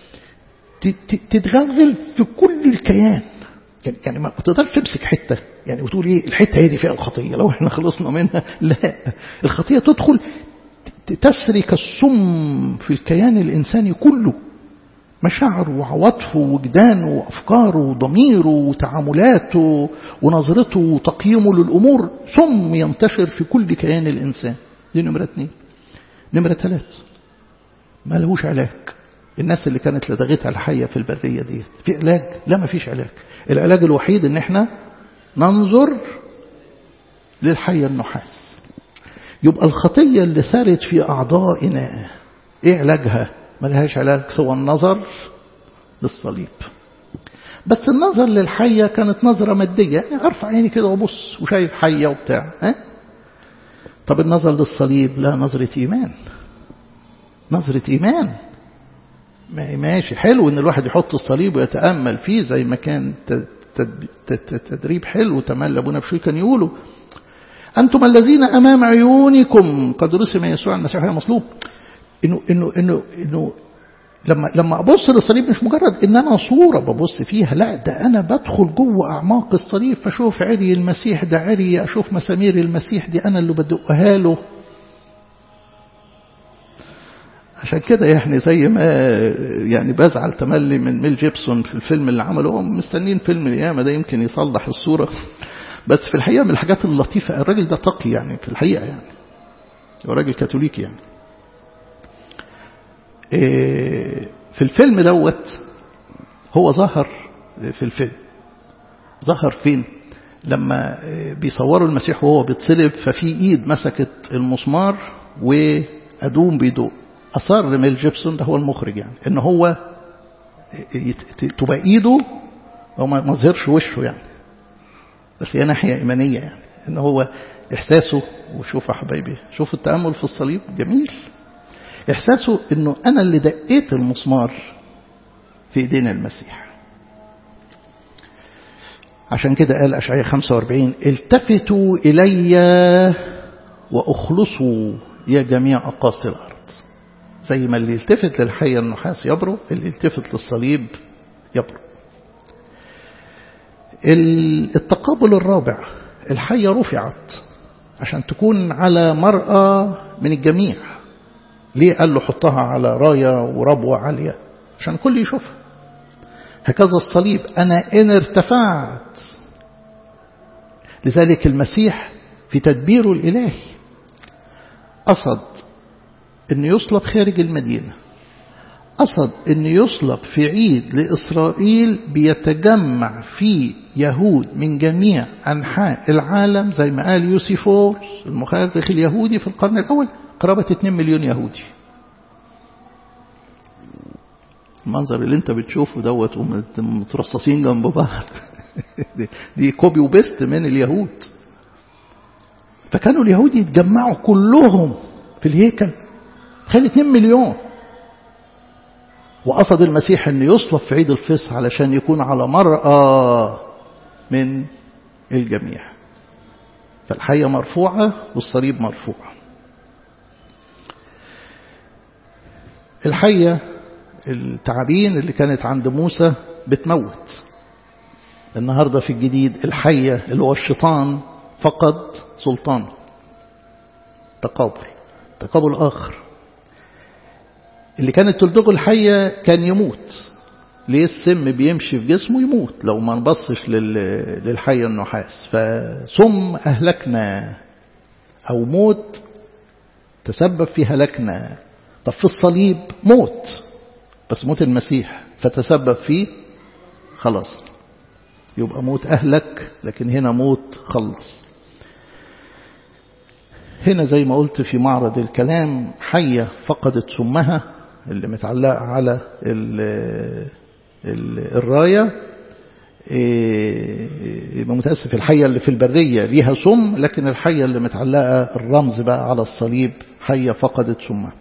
تتغلغل في كل الكيان يعني ما تقدرش تمسك حتة يعني وتقول ايه الحتة هي دي فيها الخطية لو احنا خلصنا منها لا الخطية تدخل تسري كالسم في الكيان الإنساني كله مشاعره وعواطفه ووجدانه وأفكاره وضميره وتعاملاته ونظرته وتقييمه للأمور ثم ينتشر في كل كيان الإنسان دي نمرة اثنين نمرة ثلاث ما لهوش علاج الناس اللي كانت لدغتها الحية في البرية دي في علاج لا ما فيش علاج العلاج الوحيد ان احنا ننظر للحية النحاس يبقى الخطية اللي سارت في أعضائنا ايه علاجها ملهاش علاج سوى النظر للصليب بس النظر للحية كانت نظرة مادية يعني أرفع عيني كده وأبص وشايف حية وبتاع ها؟ طب النظر للصليب لا نظرة إيمان نظرة إيمان ما ماشي حلو إن الواحد يحط الصليب ويتأمل فيه زي ما كان تدريب حلو تملى أبونا بشوي كان يقولوا أنتم الذين أمام عيونكم قد رسم يسوع المسيح مصلوب انه انه انه انه لما لما ابص للصليب مش مجرد ان انا صوره ببص فيها لا ده انا بدخل جوه اعماق الصليب فاشوف عري المسيح ده عري اشوف مسامير المسيح دي انا اللي بدقها له عشان كده يعني زي ما يعني بزعل تملي من ميل جيبسون في الفيلم اللي عمله هم مستنين فيلم القيامة ده يمكن يصلح الصورة بس في الحقيقة من الحاجات اللطيفة الراجل ده تقي يعني في الحقيقة يعني هو راجل كاثوليكي يعني في الفيلم دوت هو ظهر في الفيلم ظهر فين لما بيصوروا المسيح وهو بيتصلب ففي ايد مسكت المسمار وادوم بيدوق اصر ميل جيبسون ده هو المخرج يعني ان هو تبقى ايده هو ما ظهرش وشه يعني بس هي ناحيه ايمانيه يعني ان هو احساسه وشوف يا حبايبي شوف التامل في الصليب جميل إحساسه أنه أنا اللي دقيت المسمار في إيدينا المسيح عشان كده قال أشعية 45 التفتوا إلي وأخلصوا يا جميع أقاصي الأرض زي ما اللي يلتفت للحية النحاس يبرو اللي يلتفت للصليب يبرو التقابل الرابع الحية رفعت عشان تكون على مرأة من الجميع ليه قال له حطها على راية وربوة عالية عشان كل يشوفها هكذا الصليب أنا إن ارتفعت لذلك المسيح في تدبيره الإلهي قصد أن يصلب خارج المدينة قصد أن يصلب في عيد لإسرائيل بيتجمع فيه يهود من جميع أنحاء العالم زي ما قال يوسيفورس المؤرخ اليهودي في القرن الأول قرابة 2 مليون يهودي المنظر اللي انت بتشوفه دوت ومترصصين جنب بعض دي كوبي وبيست من اليهود فكانوا اليهود يتجمعوا كلهم في الهيكل خلي 2 مليون وقصد المسيح أن يصلب في عيد الفصح علشان يكون على مرأى من الجميع فالحية مرفوعة والصليب مرفوع الحية التعابين اللي كانت عند موسى بتموت النهاردة في الجديد الحية اللي هو الشيطان فقد سلطانه تقابل تقابل آخر اللي كانت تلدغه الحية كان يموت ليه السم بيمشي في جسمه يموت لو ما نبصش للحية النحاس فسم أهلكنا أو موت تسبب في هلكنا طب في الصليب موت بس موت المسيح فتسبب فيه خلاص يبقى موت أهلك لكن هنا موت خلص هنا زي ما قلت في معرض الكلام حية فقدت سمها اللي متعلقة على ال ال الراية يبقى متأسف الحية اللي في البرية ليها سم لكن الحية اللي متعلقة الرمز بقى على الصليب حية فقدت سمها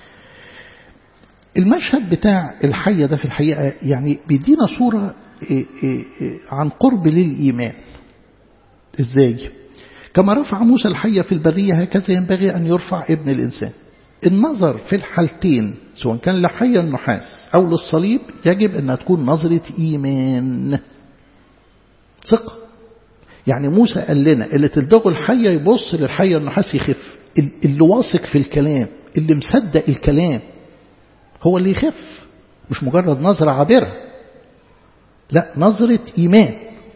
المشهد بتاع الحية ده في الحقيقة يعني بيدينا صورة عن قرب للإيمان إزاي كما رفع موسى الحية في البرية هكذا ينبغي أن يرفع ابن الإنسان النظر في الحالتين سواء كان لحية النحاس أو للصليب يجب أنها تكون نظرة إيمان ثقة يعني موسى قال لنا اللي تلدغه الحية يبص للحية النحاس يخف اللي واثق في الكلام اللي مصدق الكلام هو اللي يخف مش مجرد نظرة عابرة لا نظرة إيمان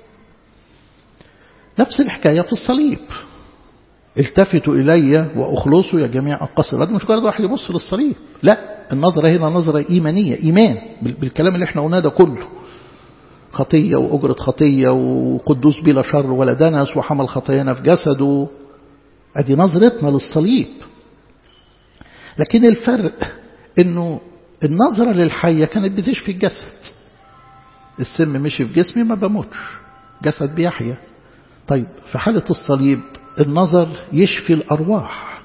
نفس الحكاية في الصليب التفتوا إلي وأخلصوا يا جميع القصر هذا مش مجرد واحد يبص للصليب لا النظرة هنا نظرة إيمانية إيمان بالكلام اللي احنا قلناه ده كله خطية وأجرة خطية وقدوس بلا شر ولا دنس وحمل خطايانا في جسده أدي نظرتنا للصليب لكن الفرق انه النظرة للحية كانت بتشفي الجسد السم مشي في جسمي ما بموتش جسد بيحيا طيب في حالة الصليب النظر يشفي الأرواح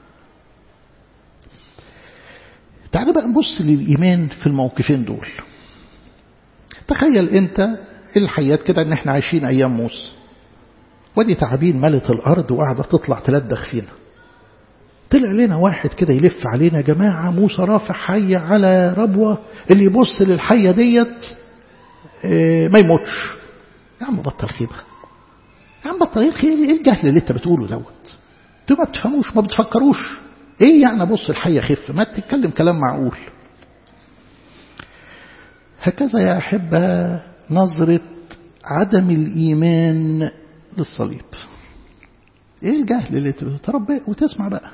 تعال بقى نبص للإيمان في الموقفين دول تخيل أنت الحياة كده أن احنا عايشين أيام موسى ودي تعابين ملت الأرض وقاعدة تطلع تلدخ فينا طلع لنا واحد كده يلف علينا يا جماعة موسى رافع حية على ربوة اللي يبص للحية ديت اه ما يموتش يا عم بطل خيبة يا عم بطل ايه الجهل اللي انت بتقوله دوت انتوا ما بتفهموش ما بتفكروش ايه يعني ابص الحية خف ما تتكلم كلام معقول هكذا يا أحبة نظرة عدم الإيمان للصليب ايه الجهل اللي تربى وتسمع بقى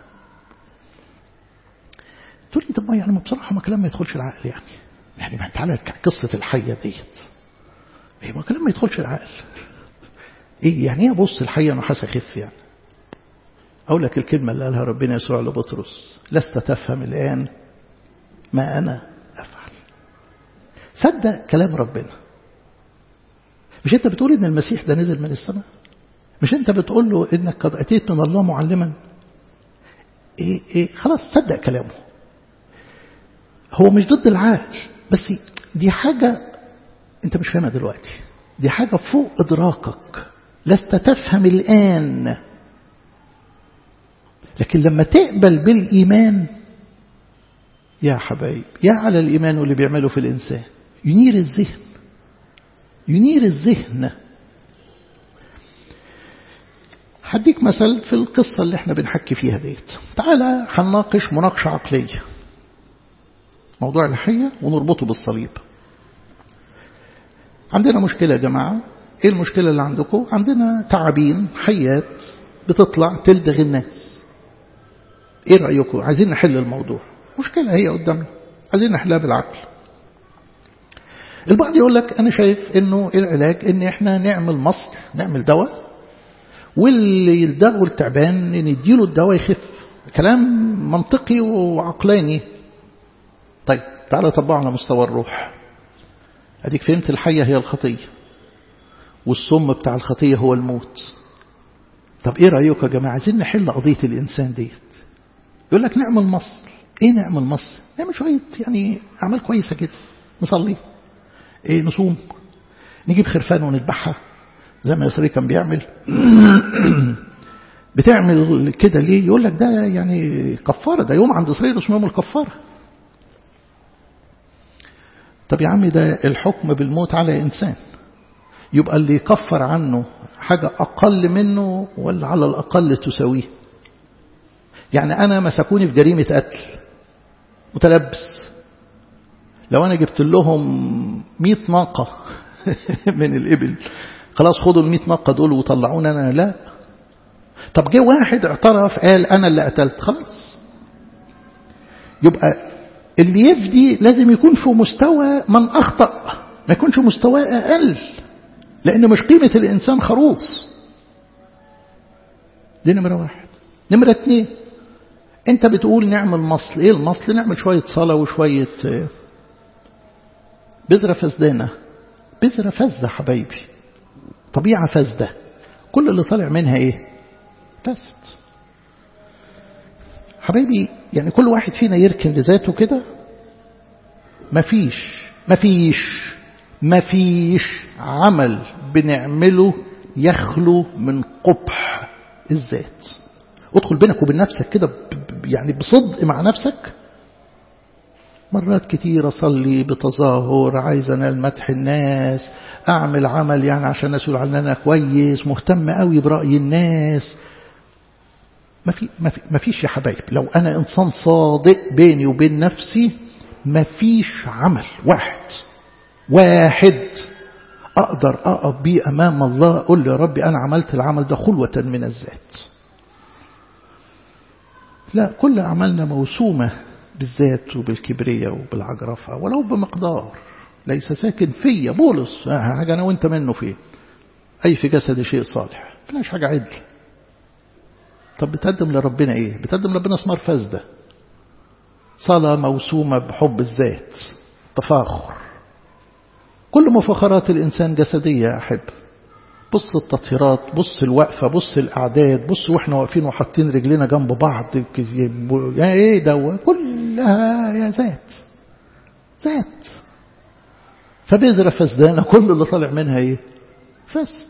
تقول لي طب ما يعني بصراحة ما كلام ما يدخلش العقل يعني يعني ما انت على قصة الحية ديت ايه ما كلام ما يدخلش العقل ايه يعني ايه ابص الحية نحاس اخف يعني اقول لك الكلمة اللي قالها ربنا يسوع لبطرس لست تفهم الآن ما أنا أفعل صدق كلام ربنا مش انت بتقول ان المسيح ده نزل من السماء مش انت بتقول له انك قد اتيت من الله معلما إيه إيه خلاص صدق كلامه هو مش ضد العقل بس دي حاجة انت مش فاهمها دلوقتي دي حاجة فوق ادراكك لست تفهم الآن لكن لما تقبل بالإيمان يا حبايب يا على الإيمان واللي بيعمله في الإنسان ينير الذهن ينير الذهن هديك مثل في القصة اللي احنا بنحكي فيها ديت تعالى هنناقش مناقشة عقلية موضوع الحية ونربطه بالصليب عندنا مشكلة يا جماعة ايه المشكلة اللي عندكم عندنا تعابين حيات بتطلع تلدغ الناس ايه رأيكم عايزين نحل الموضوع مشكلة هي قدامنا عايزين نحلها بالعقل البعض يقول لك أنا شايف أنه العلاج أن إحنا نعمل مصل نعمل دواء واللي يلدغه التعبان نديله الدواء يخف كلام منطقي وعقلاني طيب تعالى طبقه على مستوى الروح أديك فهمت الحية هي الخطية والسم بتاع الخطية هو الموت طب إيه رأيك يا جماعة عايزين نحل قضية الإنسان ديت يقول لك نعمل مصل إيه نعمل مصل نعمل شوية يعني أعمال كويسة كده نصلي إيه نصوم نجيب خرفان ونذبحها زي ما يسري كان بيعمل بتعمل كده ليه يقول لك ده يعني كفارة ده يوم عند إسرائيل اسمه يوم الكفارة طب يا عمي ده الحكم بالموت على إنسان يبقى اللي يكفر عنه حاجة أقل منه ولا على الأقل تساويه يعني أنا مسكوني في جريمة قتل متلبس لو أنا جبت لهم مئة ناقة من الإبل خلاص خدوا المئة ناقة دول وطلعوني أنا لا طب جه واحد اعترف قال أنا اللي قتلت خلاص يبقى اللي يفدي لازم يكون في مستوى من أخطأ ما يكونش مستوى أقل لأن مش قيمة الإنسان خروف دي نمرة واحد نمرة اتنين انت بتقول نعمل مصل ايه المصل نعمل شوية صلاة وشوية بذرة فزدانة بذرة فزدة حبايبي طبيعة فزدة كل اللي طالع منها ايه فسد حبايبي يعني كل واحد فينا يركن لذاته كده مفيش مفيش مفيش عمل بنعمله يخلو من قبح الذات ادخل بينك وبين نفسك كده يعني بصدق مع نفسك مرات كتير أصلي بتظاهر عايز أنال مدح الناس أعمل عمل يعني عشان الناس يقولوا عني أنا كويس مهتم قوي برأي الناس ما في ما في ما فيش يا حبايب لو أنا إنسان صادق بيني وبين نفسي ما فيش عمل واحد واحد أقدر أقف بيه أمام الله أقول له يا ربي أنا عملت العمل ده خلوة من الذات لا كل أعمالنا موسومة بالذات وبالكبرية وبالعجرفة ولو بمقدار ليس ساكن فيا بولس حاجة أنا وانت منه فين أي في جسد شيء صالح فلاش حاجة عدل طب بتقدم لربنا إيه بتقدم لربنا ثمار فاسدة صلاة موسومة بحب الذات تفاخر كل مفاخرات الإنسان جسدية يا أحب بص التطهيرات بص الوقفة بص الأعداد بص وإحنا واقفين وحاطين رجلنا جنب بعض يا إيه دوا كلها يا ذات ذات فبذرة فسدانة كل اللي طالع منها إيه فسد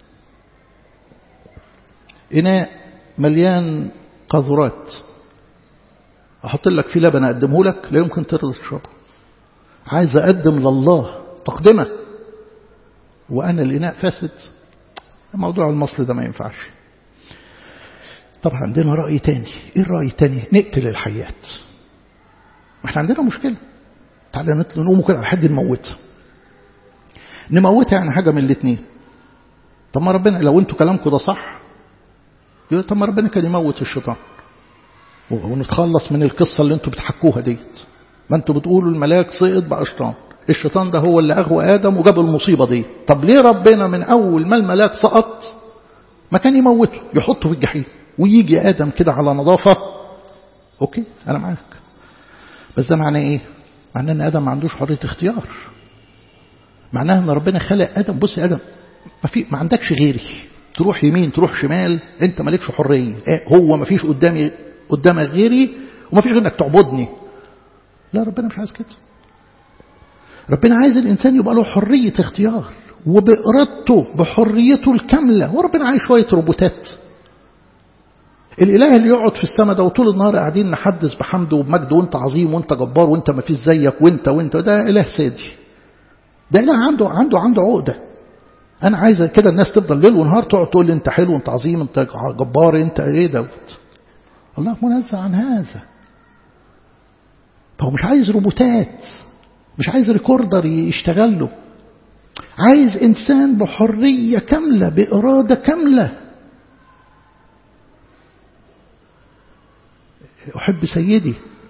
إناء مليان قاذورات أحط لك فيه لبن أقدمه لك لا يمكن ترضى تشربه عايز أقدم لله تقدمة وأنا الإناء فاسد موضوع المصل ده ما ينفعش طبعا عندنا رأي تاني إيه الرأي التاني نقتل الحياة ما احنا عندنا مشكلة تعالى نطلع نقوم كده على حد نموتها نموتها يعني حاجة من الاثنين طب ما ربنا لو انتوا كلامكم ده صح يقول طب ما ربنا كان يموت الشيطان ونتخلص من القصة اللي انتوا بتحكوها ديت ما انتوا بتقولوا الملاك سقط بقى شيطان الشيطان ده هو اللي أغوى آدم وجاب المصيبة دي طب ليه ربنا من أول ما الملاك سقط ما كان يموته يحطه في الجحيم ويجي آدم كده على نظافة أوكي أنا معاك بس ده معناه إيه معناه أن آدم ما عندوش حرية اختيار معناه أن ربنا خلق آدم بص يا آدم ما, في ما عندكش غيري تروح يمين تروح شمال أنت مالكش حرية إيه هو ما فيش قدامي قدامك غيري وما فيش غير انك تعبدني لا ربنا مش عايز كده ربنا عايز الإنسان يبقى له حرية اختيار وبإرادته بحريته الكاملة وربنا عايز شوية روبوتات الإله اللي يقعد في السماء ده وطول النهار قاعدين نحدث بحمده وبمجده وانت عظيم وانت جبار وانت ما فيش زيك وانت وانت ده إله سادي ده إله عنده عنده عنده عقدة أنا عايز كده الناس تفضل ليل ونهار تقعد تقول لي أنت حلو أنت عظيم أنت جبار أنت إيه دوت الله منزه عن هذا فهو مش عايز روبوتات مش عايز ريكوردر يشتغل له عايز إنسان بحرية كاملة بإرادة كاملة أحب سيدي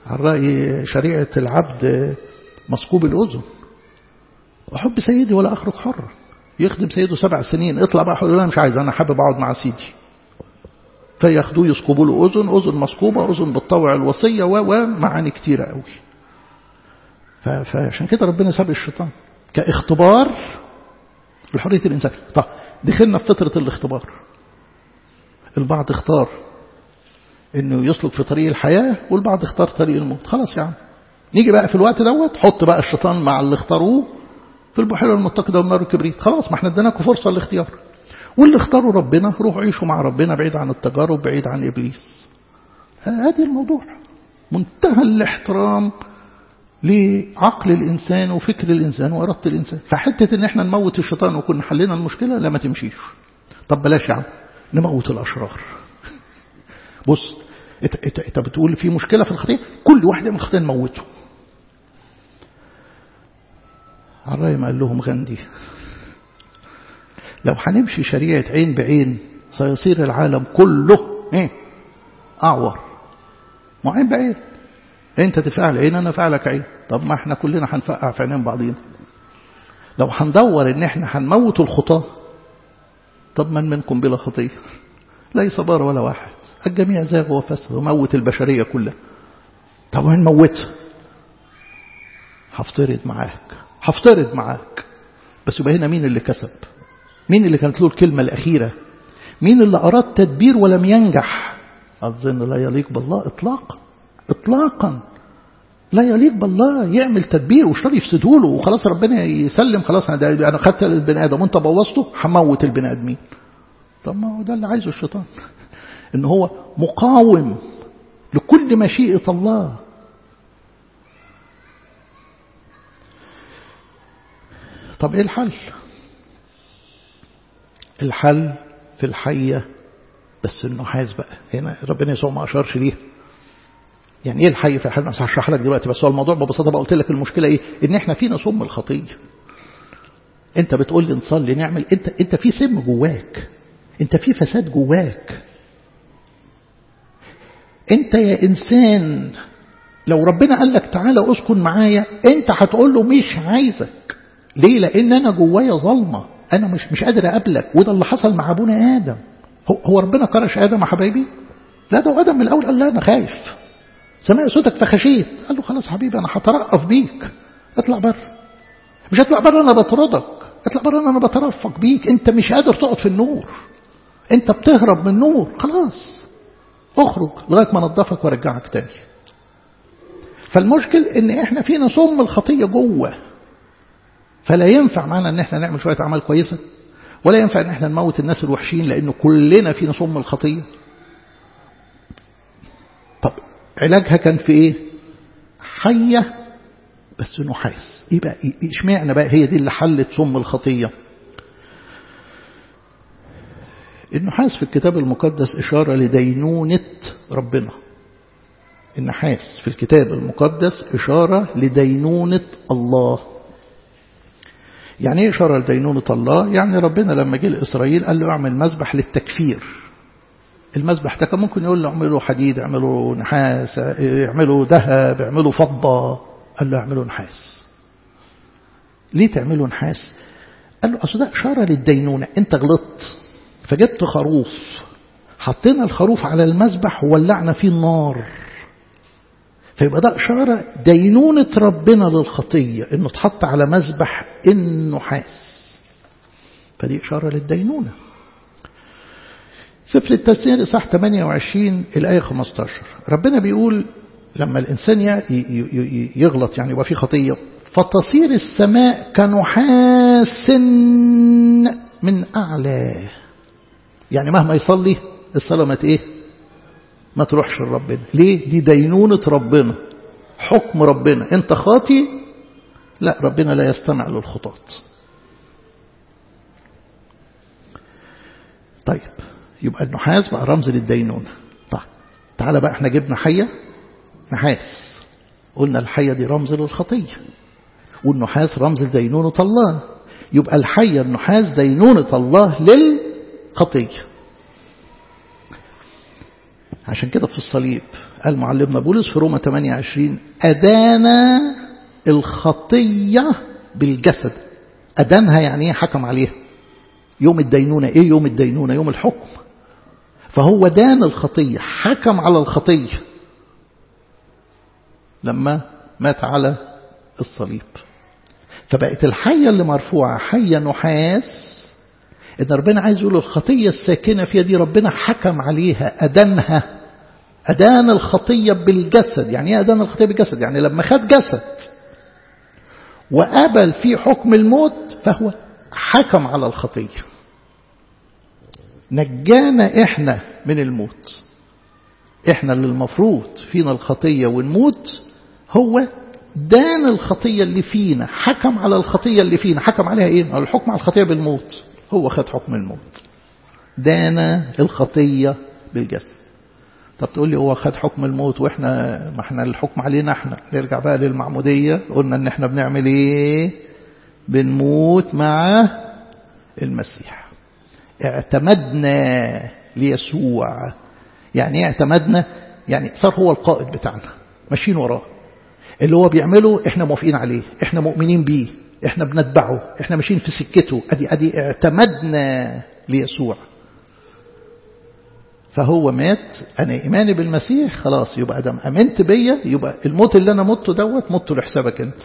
على رأي شريعة العبد مسكوب الأذن أحب سيدي ولا أخرج حرا يخدم سيده سبع سنين اطلع بقى حول لا مش عايز أنا حابب أقعد مع سيدي فياخدوه يسكبوا له أذن أذن مسكوبة أذن بالطوع الوصية ومعاني كتيرة قوي فعشان كده ربنا ساب الشيطان كاختبار لحرية الإنسان طب دخلنا في فترة الاختبار البعض اختار انه يسلك في طريق الحياة والبعض اختار طريق الموت خلاص يا عم نيجي بقى في الوقت دوت حط بقى الشيطان مع اللي اختاروه في البحيرة المتقدة والنار الكبريت خلاص ما احنا اديناكم فرصة للاختيار واللي اختاروا ربنا روحوا عيشوا مع ربنا بعيد عن التجارب بعيد عن إبليس هذه الموضوع منتهى الاحترام لعقل الإنسان وفكر الإنسان وإرادة الإنسان فحتة إن احنا نموت الشيطان وكنا حلينا المشكلة لا ما تمشيش طب بلاش يا عم نموت الأشرار بص انت بتقول في مشكلة في الخطيئة كل واحد من الخطيئة نموته الرأي ما قال لهم غندي لو هنمشي شريعة عين بعين سيصير العالم كله ايه أعور ما عين بعين انت تفعل عين انا فعلك عين طب ما احنا كلنا هنفقع في عينين بعضينا لو هندور ان احنا هنموت الخطاة طب من منكم بلا خطية ليس بار ولا واحد الجميع زاغ وفسد وموت البشرية كلها طب هنموتها هفترض معاك هفترض معاك بس يبقى هنا مين اللي كسب مين اللي كانت له الكلمة الأخيرة مين اللي أراد تدبير ولم ينجح أظن لا يليق بالله إطلاقا إطلاقا لا يليق بالله يعمل تدبير واشتري يفسدوا له وخلاص ربنا يسلم خلاص أنا أنا خدت البني آدم وأنت بوظته هموت البني آدمين طب ما هو ده اللي عايزه الشيطان إن هو مقاوم لكل مشيئة الله طب إيه الحل الحل في الحية بس النحاس بقى هنا ربنا يسوع ما أشارش ليها يعني ايه الحي في الحل هشرح لك دلوقتي بس هو الموضوع ببساطه بقى قلت لك المشكله ايه ان احنا فينا سم الخطيه انت بتقول لي نصلي نعمل انت انت في سم جواك انت في فساد جواك انت يا انسان لو ربنا قال لك تعالى اسكن معايا انت هتقول له مش عايزك ليه لان انا جوايا ظلمه انا مش مش قادر اقابلك وده اللي حصل مع ابونا ادم هو, هو ربنا كرش ادم يا حبايبي لا ده ادم من الاول قال لا انا خايف سمع صوتك فخشيت قال له خلاص حبيبي انا هترقف بيك اطلع بره مش هطلع بره انا بطردك اطلع بره انا بترفق بيك انت مش قادر تقعد في النور انت بتهرب من النور خلاص اخرج لغايه ما انضفك وارجعك تاني فالمشكل ان احنا فينا سم الخطيه جوه فلا ينفع معنا ان احنا نعمل شويه اعمال كويسه ولا ينفع ان احنا نموت الناس الوحشين لان كلنا فينا سم الخطيه طب علاجها كان في ايه حية بس نحاس ايه بقى اشمعنى بقى هي دي اللي حلت سم الخطية النحاس في الكتاب المقدس إشارة لدينونة ربنا النحاس في الكتاب المقدس إشارة لدينونة الله يعني ايه إشارة لدينونة الله يعني ربنا لما جه لإسرائيل قال له اعمل مذبح للتكفير المذبح ده كان ممكن يقول له اعملوا حديد اعملوا نحاس اعملوا ذهب اعملوا فضة قال له اعملوا نحاس ليه تعملوا نحاس قال له أصل ده إشارة للدينونة أنت غلطت فجبت خروف حطينا الخروف على المذبح وولعنا فيه النار فيبقى ده إشارة دينونة ربنا للخطية إنه اتحط على مذبح النحاس فدي إشارة للدينونة سفر التسنية إصحاح 28 الآية 15 ربنا بيقول لما الإنسان يغلط يعني يبقى في خطية فتصير السماء كنحاس من أعلى يعني مهما يصلي الصلاة ما إيه ما تروحش لربنا ليه دي دينونة ربنا حكم ربنا انت خاطي لا ربنا لا يستمع للخطاط طيب يبقى النحاس بقى رمز للدينونة طيب تعالى بقى احنا جبنا حية نحاس قلنا الحية دي رمز للخطية والنحاس رمز لدينونة الله يبقى الحية النحاس دينونة الله للخطية عشان كده في الصليب قال معلمنا بولس في روما 28 أدانا الخطية بالجسد أدانها يعني ايه حكم عليها يوم الدينونة ايه يوم الدينونة يوم الحكم فهو دان الخطية حكم على الخطية لما مات على الصليب فبقت الحية اللي مرفوعة حية نحاس إن ربنا عايز يقول الخطية الساكنة فيها دي ربنا حكم عليها أدانها أدان الخطية بالجسد يعني إيه أدان الخطية بالجسد يعني لما خد جسد وقبل في حكم الموت فهو حكم على الخطية نجانا إحنا من الموت إحنا اللي المفروض فينا الخطية ونموت هو دان الخطية اللي فينا حكم على الخطية اللي فينا حكم عليها إيه؟ الحكم على الخطية بالموت هو خد حكم الموت دان الخطية بالجسد طب تقول لي هو خد حكم الموت واحنا ما احنا الحكم علينا احنا نرجع بقى للمعمودية قلنا ان احنا بنعمل ايه بنموت مع المسيح اعتمدنا ليسوع يعني ايه اعتمدنا يعني صار هو القائد بتاعنا ماشيين وراه اللي هو بيعمله احنا موافقين عليه احنا مؤمنين بيه احنا بنتبعه احنا ماشيين في سكته ادي ادي اعتمدنا ليسوع فهو مات انا ايماني بالمسيح خلاص يبقى ادم امنت بيا يبقى الموت اللي انا مته دوت مته لحسابك انت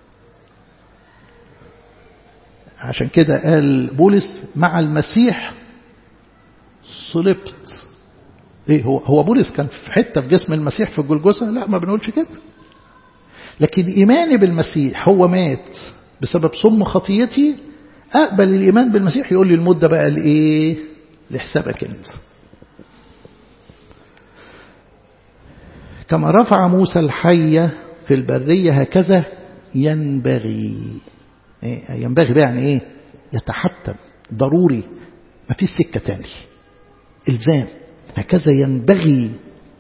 عشان كده قال بولس مع المسيح صلبت ايه هو هو بولس كان في حته في جسم المسيح في الجلجسه لا ما بنقولش كده لكن ايماني بالمسيح هو مات بسبب صم خطيتي اقبل الايمان بالمسيح يقول لي الموت ده بقى لايه لحسابك انت كما رفع موسى الحية في البرية هكذا ينبغي ينبغي بقى يعني ايه يتحتم ضروري ما فيش سكة تاني الزام هكذا ينبغي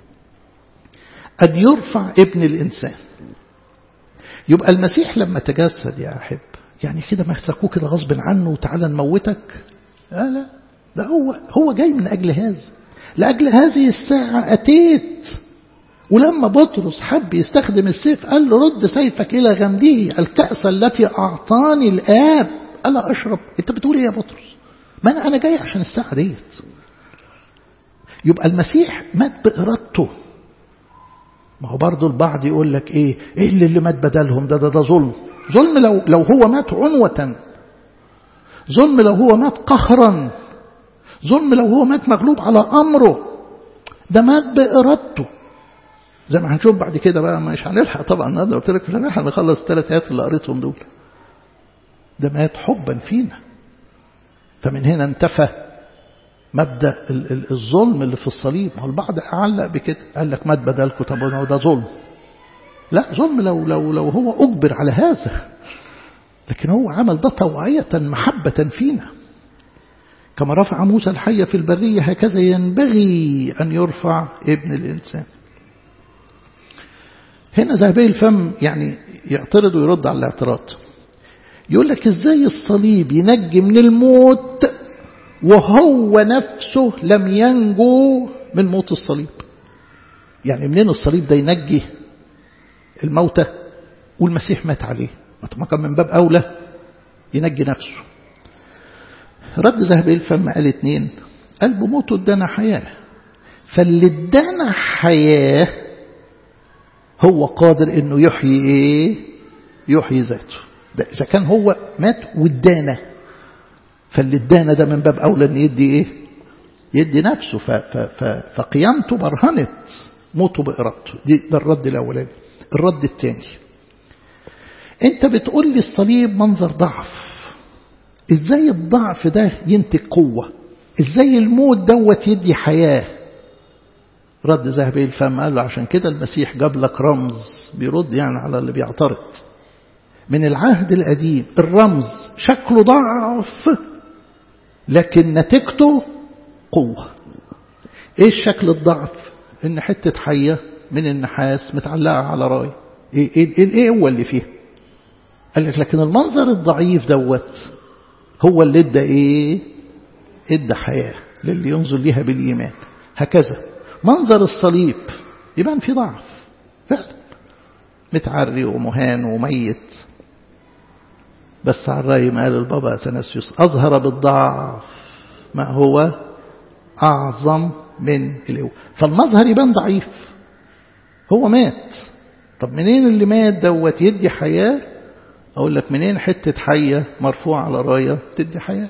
أن يرفع ابن الإنسان يبقى المسيح لما تجسد يا أحب يعني كده مسكوه كده غصب عنه وتعالى نموتك لا لا ده هو هو جاي من أجل هذا لأجل هذه الساعة أتيت ولما بطرس حب يستخدم السيف قال له رد سيفك إلى غمده الكأس التي أعطاني الآب ألا أشرب أنت بتقول إيه يا بطرس ما أنا, أنا جاي عشان الساعة ديت يبقى المسيح مات بإرادته ما هو برضه البعض يقول لك إيه إيه اللي, اللي مات بدلهم ده ده ده ظلم ظلم لو, لو هو مات عنوة ظلم لو هو مات قهرا ظلم لو هو مات مغلوب على أمره ده مات بإرادته زي ما هنشوف بعد كده بقى مش هنلحق طبعا النهارده قلت لك في الرحله هنخلص الثلاث ايات اللي قريتهم دول ده مات حبا فينا فمن هنا انتفى مبدا الظلم اللي في الصليب ما هو البعض علق بكده قال لك مات بدلكم طب ده ظلم لا ظلم لو لو لو هو اجبر على هذا لكن هو عمل ده طوعيه محبه فينا كما رفع موسى الحية في البرية هكذا ينبغي أن يرفع ابن الإنسان هنا ذهبي الفم يعني يعترض ويرد على الاعتراض يقول لك ازاي الصليب ينجي من الموت وهو نفسه لم ينجو من موت الصليب يعني منين الصليب ده ينجي الموتى والمسيح مات عليه ما كان من باب أولى ينجي نفسه رد ذهبي الفم قال اتنين قال بموته ادانا حياة فاللي ادانا حياه هو قادر انه يحيي ايه يحيي ذاته ده اذا كان هو مات وادانا فاللي ادانا ده من باب اولى ان يدي ايه يدي نفسه ف ف ف فقيامته برهنت موته بارادته دي ده الرد الاولاني الرد الثاني انت بتقول لي الصليب منظر ضعف ازاي الضعف ده ينتج قوه ازاي الموت دوت يدي حياه رد ذهبي الفم قال له عشان كده المسيح جاب لك رمز بيرد يعني على اللي بيعترض من العهد القديم الرمز شكله ضعف لكن نتيجته قوة ايه الشكل الضعف ان حتة حية من النحاس متعلقة على راي ايه, إيه, إيه, إيه هو اللي فيها قال لك لكن المنظر الضعيف دوت هو اللي ادى ايه ادى حياة للي ينظر ليها بالإيمان هكذا منظر الصليب يبان في ضعف فعلا متعري ومهان وميت بس على الرأي ما قال البابا أثناسيوس أظهر بالضعف ما هو أعظم من القوة فالمظهر يبان ضعيف هو مات طب منين اللي مات دوت يدي حياة أقول لك منين حتة حية مرفوعة على راية تدي حياة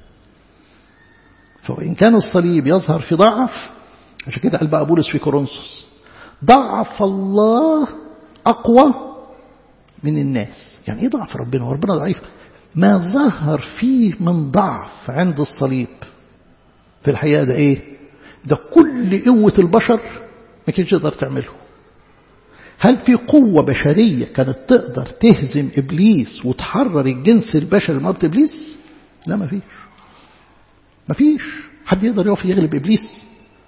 فإن كان الصليب يظهر في ضعف عشان كده قال بقى بولس في كورنثوس ضعف الله أقوى من الناس يعني إيه ضعف ربنا وربنا ضعيف ما ظهر فيه من ضعف عند الصليب في الحقيقة ده إيه ده كل قوة البشر ما كانش يقدر تعمله هل في قوة بشرية كانت تقدر تهزم إبليس وتحرر الجنس البشري من إبليس لا ما فيش ما فيش حد يقدر يقف يغلب إبليس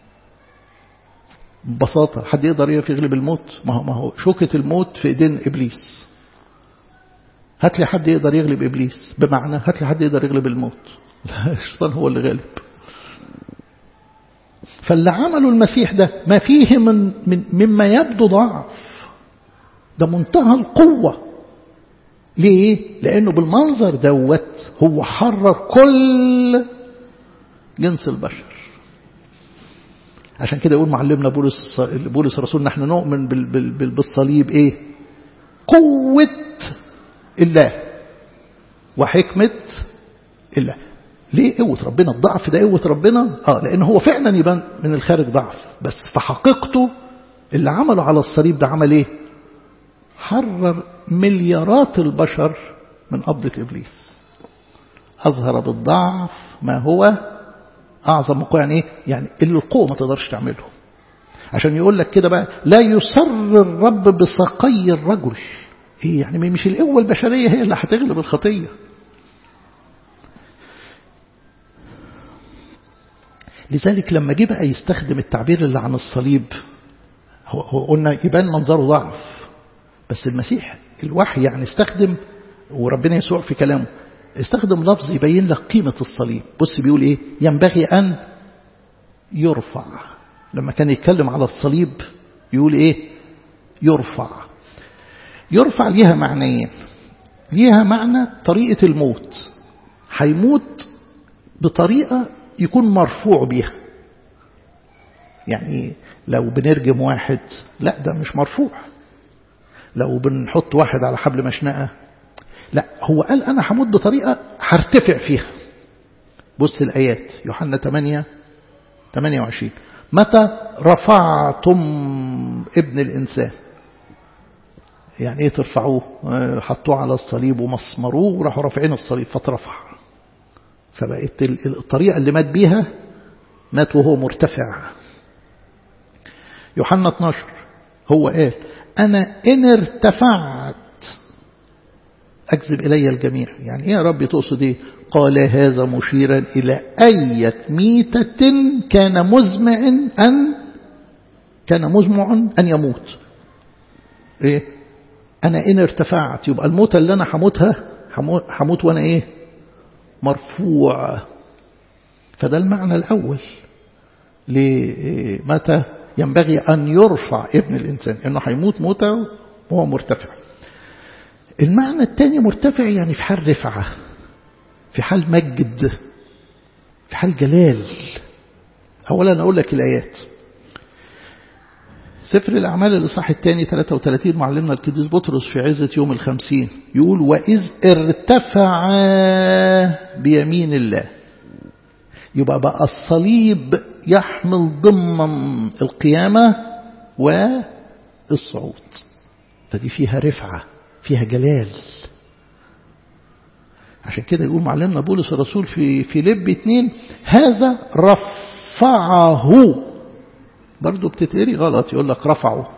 ببساطة حد يقدر يقف يغلب الموت ما هو ما هو شوكة الموت في إيدين إبليس هات لي حد يقدر يغلب إبليس بمعنى هات لي حد يقدر يغلب الموت لا الشيطان هو اللي غالب فاللي عمله المسيح ده ما فيه من, من مما يبدو ضعف ده منتهى القوة ليه؟ لأنه بالمنظر دوت هو حرر كل جنس البشر عشان كده يقول معلمنا بولس بولس الرسول نحن نؤمن بالصليب ايه قوة الله وحكمة الله ليه قوة ربنا الضعف ده قوة ربنا اه لان هو فعلا يبان من الخارج ضعف بس في حقيقته اللي عمله على الصليب ده عمل ايه حرر مليارات البشر من قبضة ابليس اظهر بالضعف ما هو أعظم قوة يعني إيه؟ يعني اللي القوة ما تقدرش تعمله عشان يقول لك كده بقى لا يسر الرب بسقي الرجل إيه يعني مش القوة البشرية هي اللي هتغلب الخطية لذلك لما جه بقى يستخدم التعبير اللي عن الصليب هو, هو قلنا يبان منظره ضعف بس المسيح الوحي يعني استخدم وربنا يسوع في كلامه استخدم لفظ يبين لك قيمة الصليب بص بيقول ايه ينبغي أن يرفع لما كان يتكلم على الصليب يقول ايه يرفع يرفع ليها معنيين ليها معنى طريقة الموت هيموت بطريقة يكون مرفوع بيها يعني لو بنرجم واحد لا ده مش مرفوع لو بنحط واحد على حبل مشنقة لا هو قال أنا هموت بطريقة هرتفع فيها بص الآيات يوحنا 8 28 متى رفعتم ابن الإنسان يعني ايه ترفعوه حطوه على الصليب ومسمروه وراحوا رافعين الصليب فاترفع فبقت الطريقة اللي مات بيها مات وهو مرتفع يوحنا 12 هو قال أنا إن ارتفعت أجذب إلي الجميع يعني إيه يا رب تقصد إيه قال هذا مشيرا إلى أية ميتة كان مزمع أن كان مزمع أن يموت إيه أنا إن ارتفعت يبقى الموتة اللي أنا حموتها حموت وأنا إيه مرفوع فده المعنى الأول لمتى ينبغي أن يرفع ابن الإنسان إنه هيموت موتة وهو مرتفع المعنى الثاني مرتفع يعني في حال رفعة في حال مجد في حال جلال أولا أقول لك الآيات سفر الأعمال الإصحاح الثاني 33 معلمنا القديس بطرس في عزة يوم الخمسين يقول وإذ ارتفع بيمين الله يبقى بقى الصليب يحمل ضمن القيامة والصعود فدي فيها رفعة فيها جلال عشان كده يقول معلمنا بولس الرسول في في لب اتنين هذا رفعه برضو بتتقري غلط يقول لك رفعه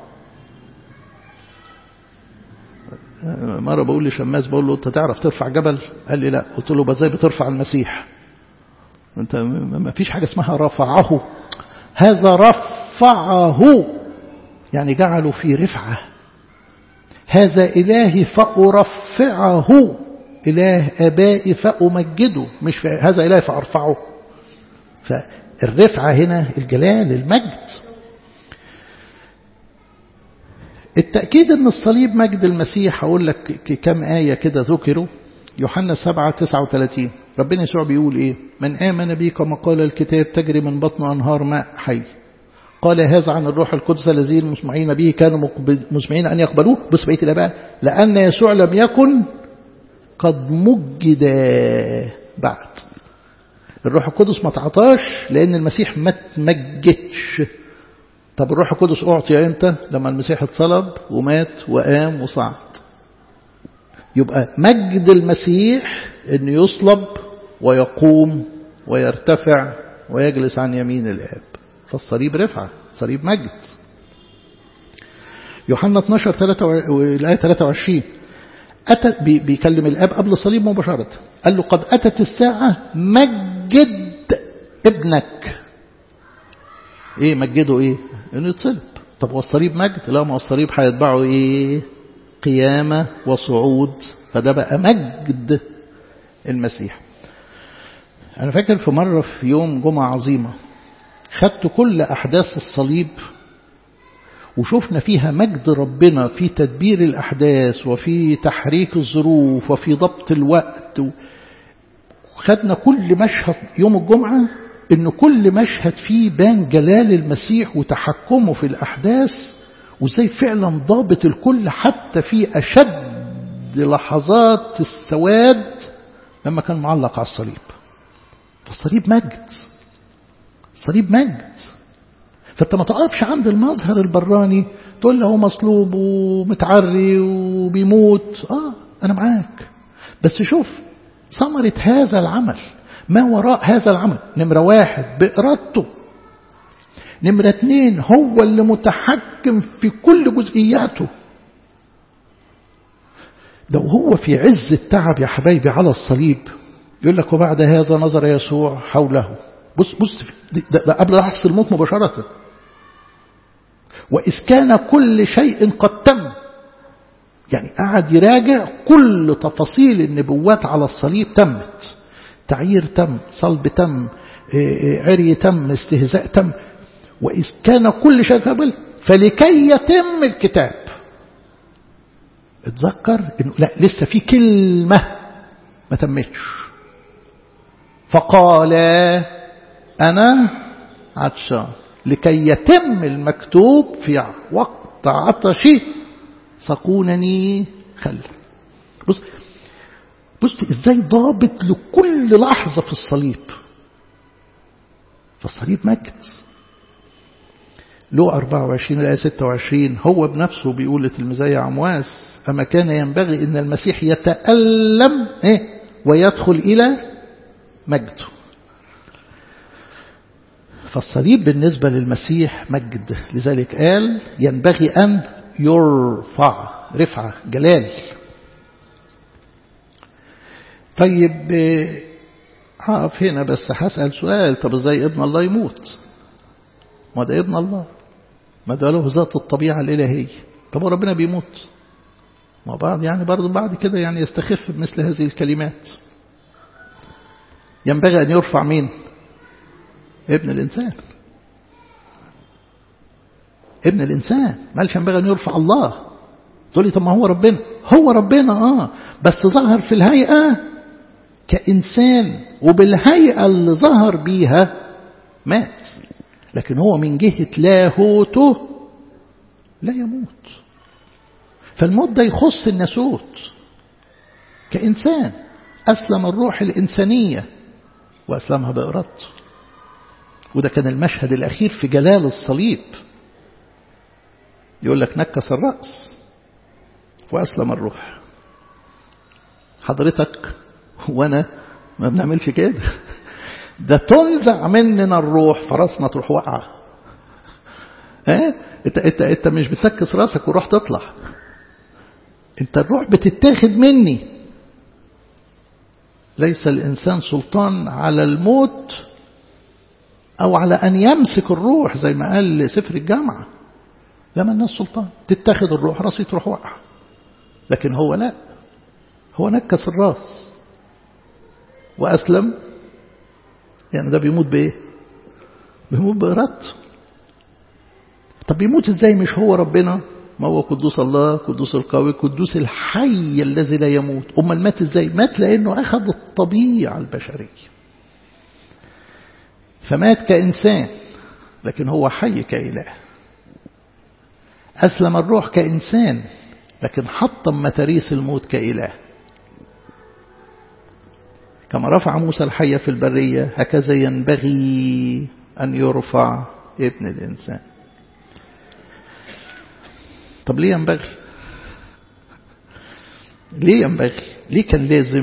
مرة بقول لشماس بقول له انت تعرف ترفع جبل قال لي لا قلت له ازاي بترفع المسيح انت ما فيش حاجة اسمها رفعه هذا رفعه يعني جعله في رفعه هذا إلهي فأرفعه إله أبائي فأمجده مش في هذا إلهي فأرفعه فالرفعة هنا الجلال المجد التأكيد أن الصليب مجد المسيح هقول لك كم آية كده ذكروا يوحنا 7 39 ربنا يسوع بيقول إيه من آمن بي كما قال الكتاب تجري من بطن أنهار ماء حي قال هذا عن الروح القدس الذين المسمعين به كانوا مسمعين أن يقبلوه بص بقية الآباء لأن يسوع لم يكن قد مجد بعد الروح القدس ما تعطاش لأن المسيح ما تمجدش طب الروح القدس أعطي إمتى لما المسيح اتصلب ومات وقام وصعد يبقى مجد المسيح أن يصلب ويقوم ويرتفع ويجلس عن يمين الآب فالصليب رفعة صليب مجد يوحنا 12 الآية 23 أتى بيكلم الآب قبل الصليب مباشرة قال له قد أتت الساعة مجد ابنك ايه مجده ايه انه يتصلب طب هو الصليب مجد لا ما هو الصليب هيتبعه ايه قيامة وصعود فده بقى مجد المسيح انا فاكر في مرة في يوم جمعة عظيمة خدت كل احداث الصليب وشفنا فيها مجد ربنا في تدبير الأحداث وفي تحريك الظروف وفي ضبط الوقت خدنا كل مشهد يوم الجمعة إن كل مشهد فيه بان جلال المسيح وتحكمه في الأحداث وزي فعلا ضابط الكل حتى في أشد لحظات السواد لما كان معلق على الصليب فالصليب مجد الصليب مجد فانت ما تقفش عند المظهر البراني تقول له هو مصلوب ومتعري وبيموت اه انا معاك بس شوف ثمرة هذا العمل ما وراء هذا العمل نمرة واحد بإرادته نمرة اتنين هو اللي متحكم في كل جزئياته لو هو في عز التعب يا حبايبي على الصليب يقول لك وبعد هذا نظر يسوع حوله بص بص ده, ده قبل لحظة الموت مباشرة وإذ كان كل شيء قد تم يعني قعد يراجع كل تفاصيل النبوات على الصليب تمت تعيير تم صلب تم عري تم استهزاء تم وإذ كان كل شيء قبل فلكي يتم الكتاب اتذكر انه لا لسه في كلمة ما تمتش فقال أنا عطشان لكي يتم المكتوب في وقت عطشي سقونني خل بص بص ازاي ضابط لكل لحظة في الصليب فالصليب مجد له 24 الآية 26 هو بنفسه بيقول لتلميذي عمواس أما كان ينبغي أن المسيح يتألم إيه ويدخل إلى مجده فالصليب بالنسبة للمسيح مجد لذلك قال ينبغي أن يرفع رفعة جلال طيب هقف هنا بس هسأل سؤال طب ازاي ابن الله يموت ما ده ابن الله ما ده له ذات الطبيعة الإلهية طب ربنا بيموت ما بعض يعني برضه بعد كده يعني يستخف بمثل هذه الكلمات ينبغي أن يرفع مين ابن الإنسان ابن الإنسان مالش ينبغي أن يرفع الله تقول لي طب ما هو ربنا هو ربنا آه بس ظهر في الهيئة كإنسان وبالهيئة اللي ظهر بيها مات لكن هو من جهة لاهوته لا يموت فالموت ده يخص الناسوت كإنسان أسلم الروح الإنسانية وأسلمها بإرادته وده كان المشهد الأخير في جلال الصليب يقول لك نكس الرأس وأسلم الروح حضرتك وانا ما بنعملش كده ده تنزع مننا الروح فراسنا تروح واقعه ها انت انت انت مش بتنكس راسك وروح تطلع انت الروح بتتاخد مني ليس الانسان سلطان على الموت او على ان يمسك الروح زي ما قال سفر الجامعه لما الناس سلطان تتاخد الروح راسي تروح واقعه لكن هو لا هو نكس الراس وأسلم يعني ده بيموت بإيه بيموت بإرادته طب بيموت إزاي مش هو ربنا ما هو قدوس الله قدوس القوي قدوس الحي الذي لا يموت أمال مات ازاي مات لأنه أخذ الطبيعة البشرية فمات كإنسان لكن هو حي كإله أسلم الروح كإنسان لكن حطم متاريس الموت كإله كما رفع موسى الحية في البرية هكذا ينبغي أن يرفع ابن الإنسان طب ليه ينبغي ليه ينبغي ليه كان لازم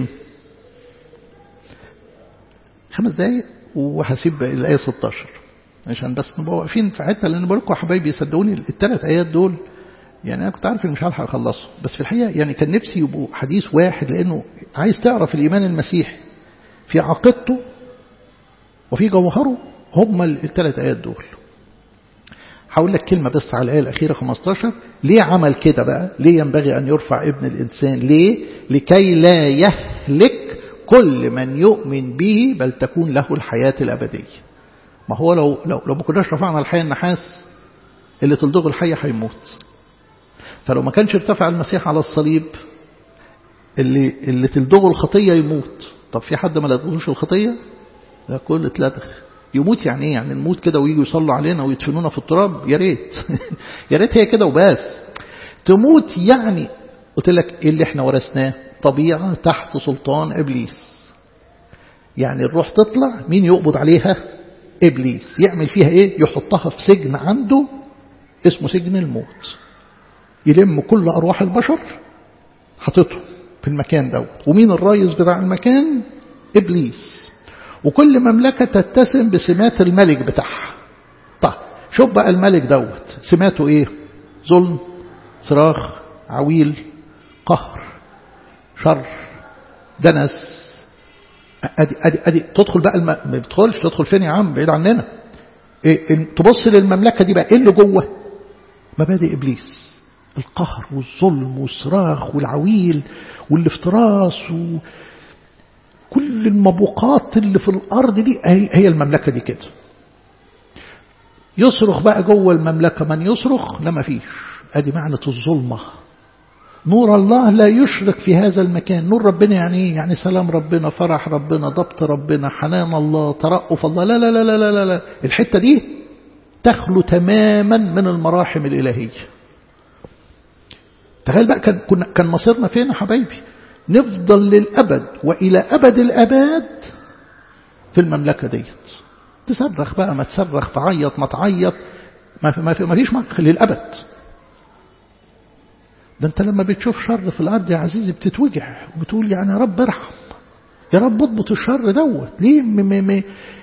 خمس دقايق وهسيب الآية 16 عشان بس نبقى واقفين في حته لان بقول لكم يا حبايبي صدقوني الثلاث ايات دول يعني انا كنت عارف ان مش هلحق اخلصه بس في الحقيقه يعني كان نفسي يبقوا حديث واحد لانه عايز تعرف الايمان المسيحي في عقيدته وفي جوهره هم الثلاث ايات دول هقول لك كلمة بس على الآية الأخيرة 15 ليه عمل كده بقى ليه ينبغي أن يرفع ابن الإنسان ليه لكي لا يهلك كل من يؤمن به بل تكون له الحياة الأبدية ما هو لو لو لو ما كناش رفعنا الحياة النحاس اللي تلدغه الحية هيموت فلو ما كانش ارتفع المسيح على الصليب اللي اللي تلدغه الخطية يموت طب في حد ما لدغوش الخطية ده كل اتلدغ يموت يعني ايه يعني نموت كده ويجوا يصلوا علينا ويدفنونا في التراب يا ريت يا ريت هي كده وبس تموت يعني قلت لك ايه اللي احنا ورثناه طبيعة تحت سلطان ابليس يعني الروح تطلع مين يقبض عليها إبليس يعمل فيها إيه يحطها في سجن عنده اسمه سجن الموت يلم كل أرواح البشر حطتهم في المكان دوت ومين الرئيس بتاع المكان إبليس وكل مملكة تتسم بسمات الملك بتاعها طيب شوف بقى الملك دوت سماته إيه ظلم صراخ عويل قهر شر دنس ادي ادي ادي تدخل بقى الم... ما بتدخلش تدخل فين يا عم بعيد عننا إيه تبص للمملكه دي بقى ايه اللي جوه مبادئ ابليس القهر والظلم والصراخ والعويل والافتراس و... كل المبوقات اللي في الارض دي هي, هي المملكه دي كده يصرخ بقى جوه المملكه من يصرخ لا ما فيش ادي معنى الظلمه نور الله لا يشرق في هذا المكان نور ربنا يعني ايه يعني سلام ربنا فرح ربنا ضبط ربنا حنان الله ترأف الله لا لا لا لا لا, لا, لا. الحتة دي تخلو تماما من المراحم الإلهية تخيل بقى كان, كنا كان مصيرنا فين يا حبايبي نفضل للأبد وإلى أبد الأبد في المملكة ديت تصرخ بقى ما تصرخ تعيط ما تعيط ما, في ما, في ما فيش مدخل للأبد ده انت لما بتشوف شر في الارض يا عزيزي بتتوجع وبتقول يعني يا رب ارحم يا رب اضبط الشر دوت ليه م م م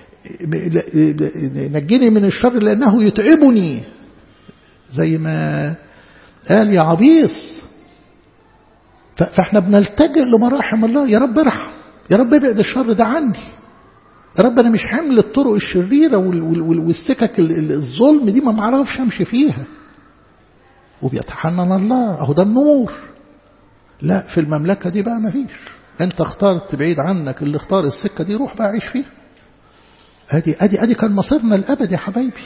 نجني من الشر لانه يتعبني زي ما قال يا عبيص فاحنا بنلتجئ لمراحم الله يا رب ارحم يا رب ابعد الشر ده عني يا رب انا مش حمل الطرق الشريره والسكك الظلم دي ما معرفش امشي فيها وبيتحنن الله اهو ده النور لا في المملكة دي بقى ما فيش انت اخترت بعيد عنك اللي اختار السكة دي روح بقى عيش فيها ادي ادي ادي كان مصيرنا الابد يا حبايبي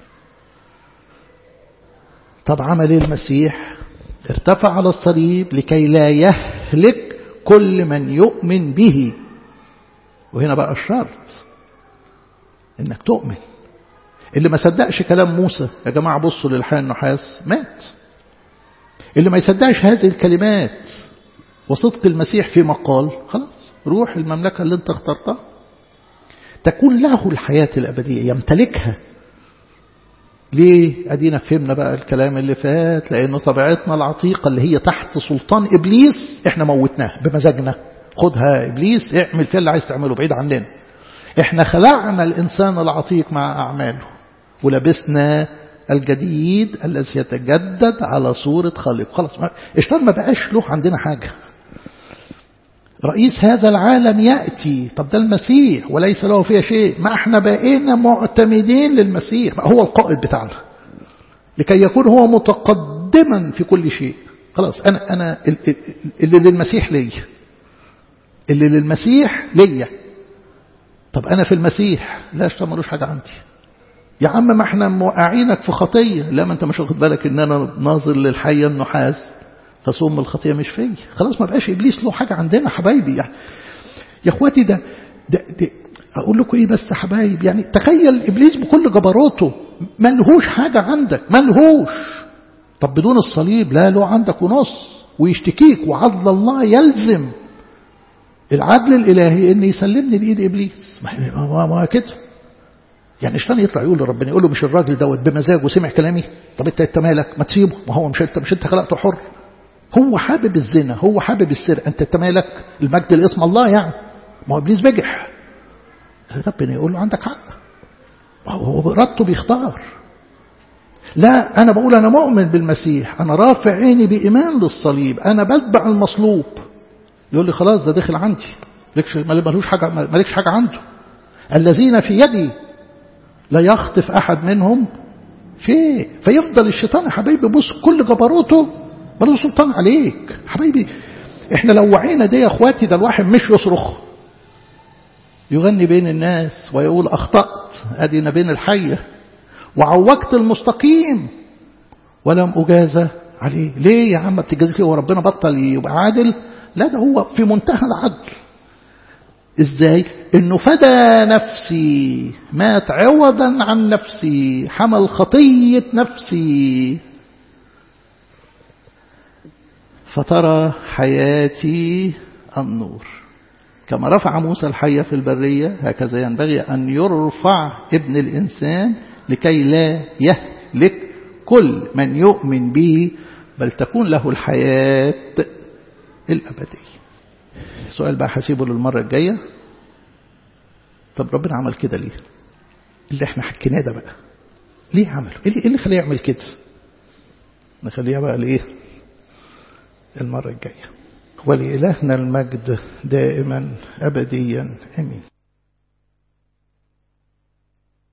طب عمل ايه المسيح ارتفع على الصليب لكي لا يهلك كل من يؤمن به وهنا بقى الشرط انك تؤمن اللي ما صدقش كلام موسى يا جماعة بصوا للحياة النحاس مات اللي ما يصدقش هذه الكلمات وصدق المسيح فيما قال خلاص روح المملكة اللي انت اخترتها تكون له الحياة الأبدية يمتلكها ليه أدينا فهمنا بقى الكلام اللي فات لأنه طبيعتنا العتيقة اللي هي تحت سلطان إبليس احنا موتناها بمزاجنا خدها إبليس اعمل فيها اللي عايز تعمله بعيد عننا احنا خلعنا الإنسان العتيق مع أعماله ولبسنا الجديد الذي يتجدد على صورة خالق خلاص الشيطان ما بقاش له عندنا حاجة رئيس هذا العالم يأتي طب ده المسيح وليس له فيها شيء ما احنا بقينا معتمدين للمسيح هو القائد بتاعنا لكي يكون هو متقدما في كل شيء خلاص أنا, أنا اللي للمسيح ليا اللي للمسيح ليا طب أنا في المسيح لا الشيطان ملوش حاجة عندي يا عم ما احنا موقعينك في خطية لا ما انت مش واخد بالك ان انا ناظر للحية النحاس فصوم الخطية مش فيا خلاص ما بقاش ابليس له حاجة عندنا حبايبي يعني يا اخواتي ده, ده, ده اقول لكم ايه بس يا حبايب يعني تخيل ابليس بكل جبروته ملهوش حاجة عندك ملهوش طب بدون الصليب لا له عندك ونص ويشتكيك وعدل الله يلزم العدل الالهي ان يسلمني لايد ابليس ما ما كده يعني الشيطان يطلع يقول لربنا يقول له مش الراجل دوت بمزاجه سمع كلامي طب انت انت مالك ما تسيبه ما هو مش انت مش انت خلقته حر هو حابب الزنا هو حابب السرقه انت انت مالك المجد لاسم الله يعني ما هو ابليس بجح ربنا يقول له عندك حق هو بإرادته بيختار لا أنا بقول أنا مؤمن بالمسيح أنا رافع عيني بإيمان للصليب أنا بتبع المصلوب يقول لي خلاص ده دخل عندي ملوش حاجة مالكش حاجة عنده الذين في يدي لا يخطف أحد منهم شيء فيفضل الشيطان يا حبيبي بص كل جبروته ملوش سلطان عليك حبيبي احنا لو وعينا دي يا اخواتي ده الواحد مش يصرخ يغني بين الناس ويقول أخطأت أدينا بين الحية وعوجت المستقيم ولم أجازى عليه ليه يا عم بتجازي فيه وربنا بطل يبقى عادل لا ده هو في منتهى العدل ازاي انه فدى نفسي مات عوضا عن نفسي حمل خطية نفسي فترى حياتي النور كما رفع موسى الحية في البرية هكذا ينبغي أن يرفع ابن الإنسان لكي لا يهلك كل من يؤمن به بل تكون له الحياة الأبدية سؤال بقى هسيبه للمرة الجاية طب ربنا عمل كده ليه اللي احنا حكيناه ده بقى ليه عمله ايه اللي خليه يعمل كده نخليها بقى لايه المرة الجاية ولإلهنا المجد دائما أبديا أمين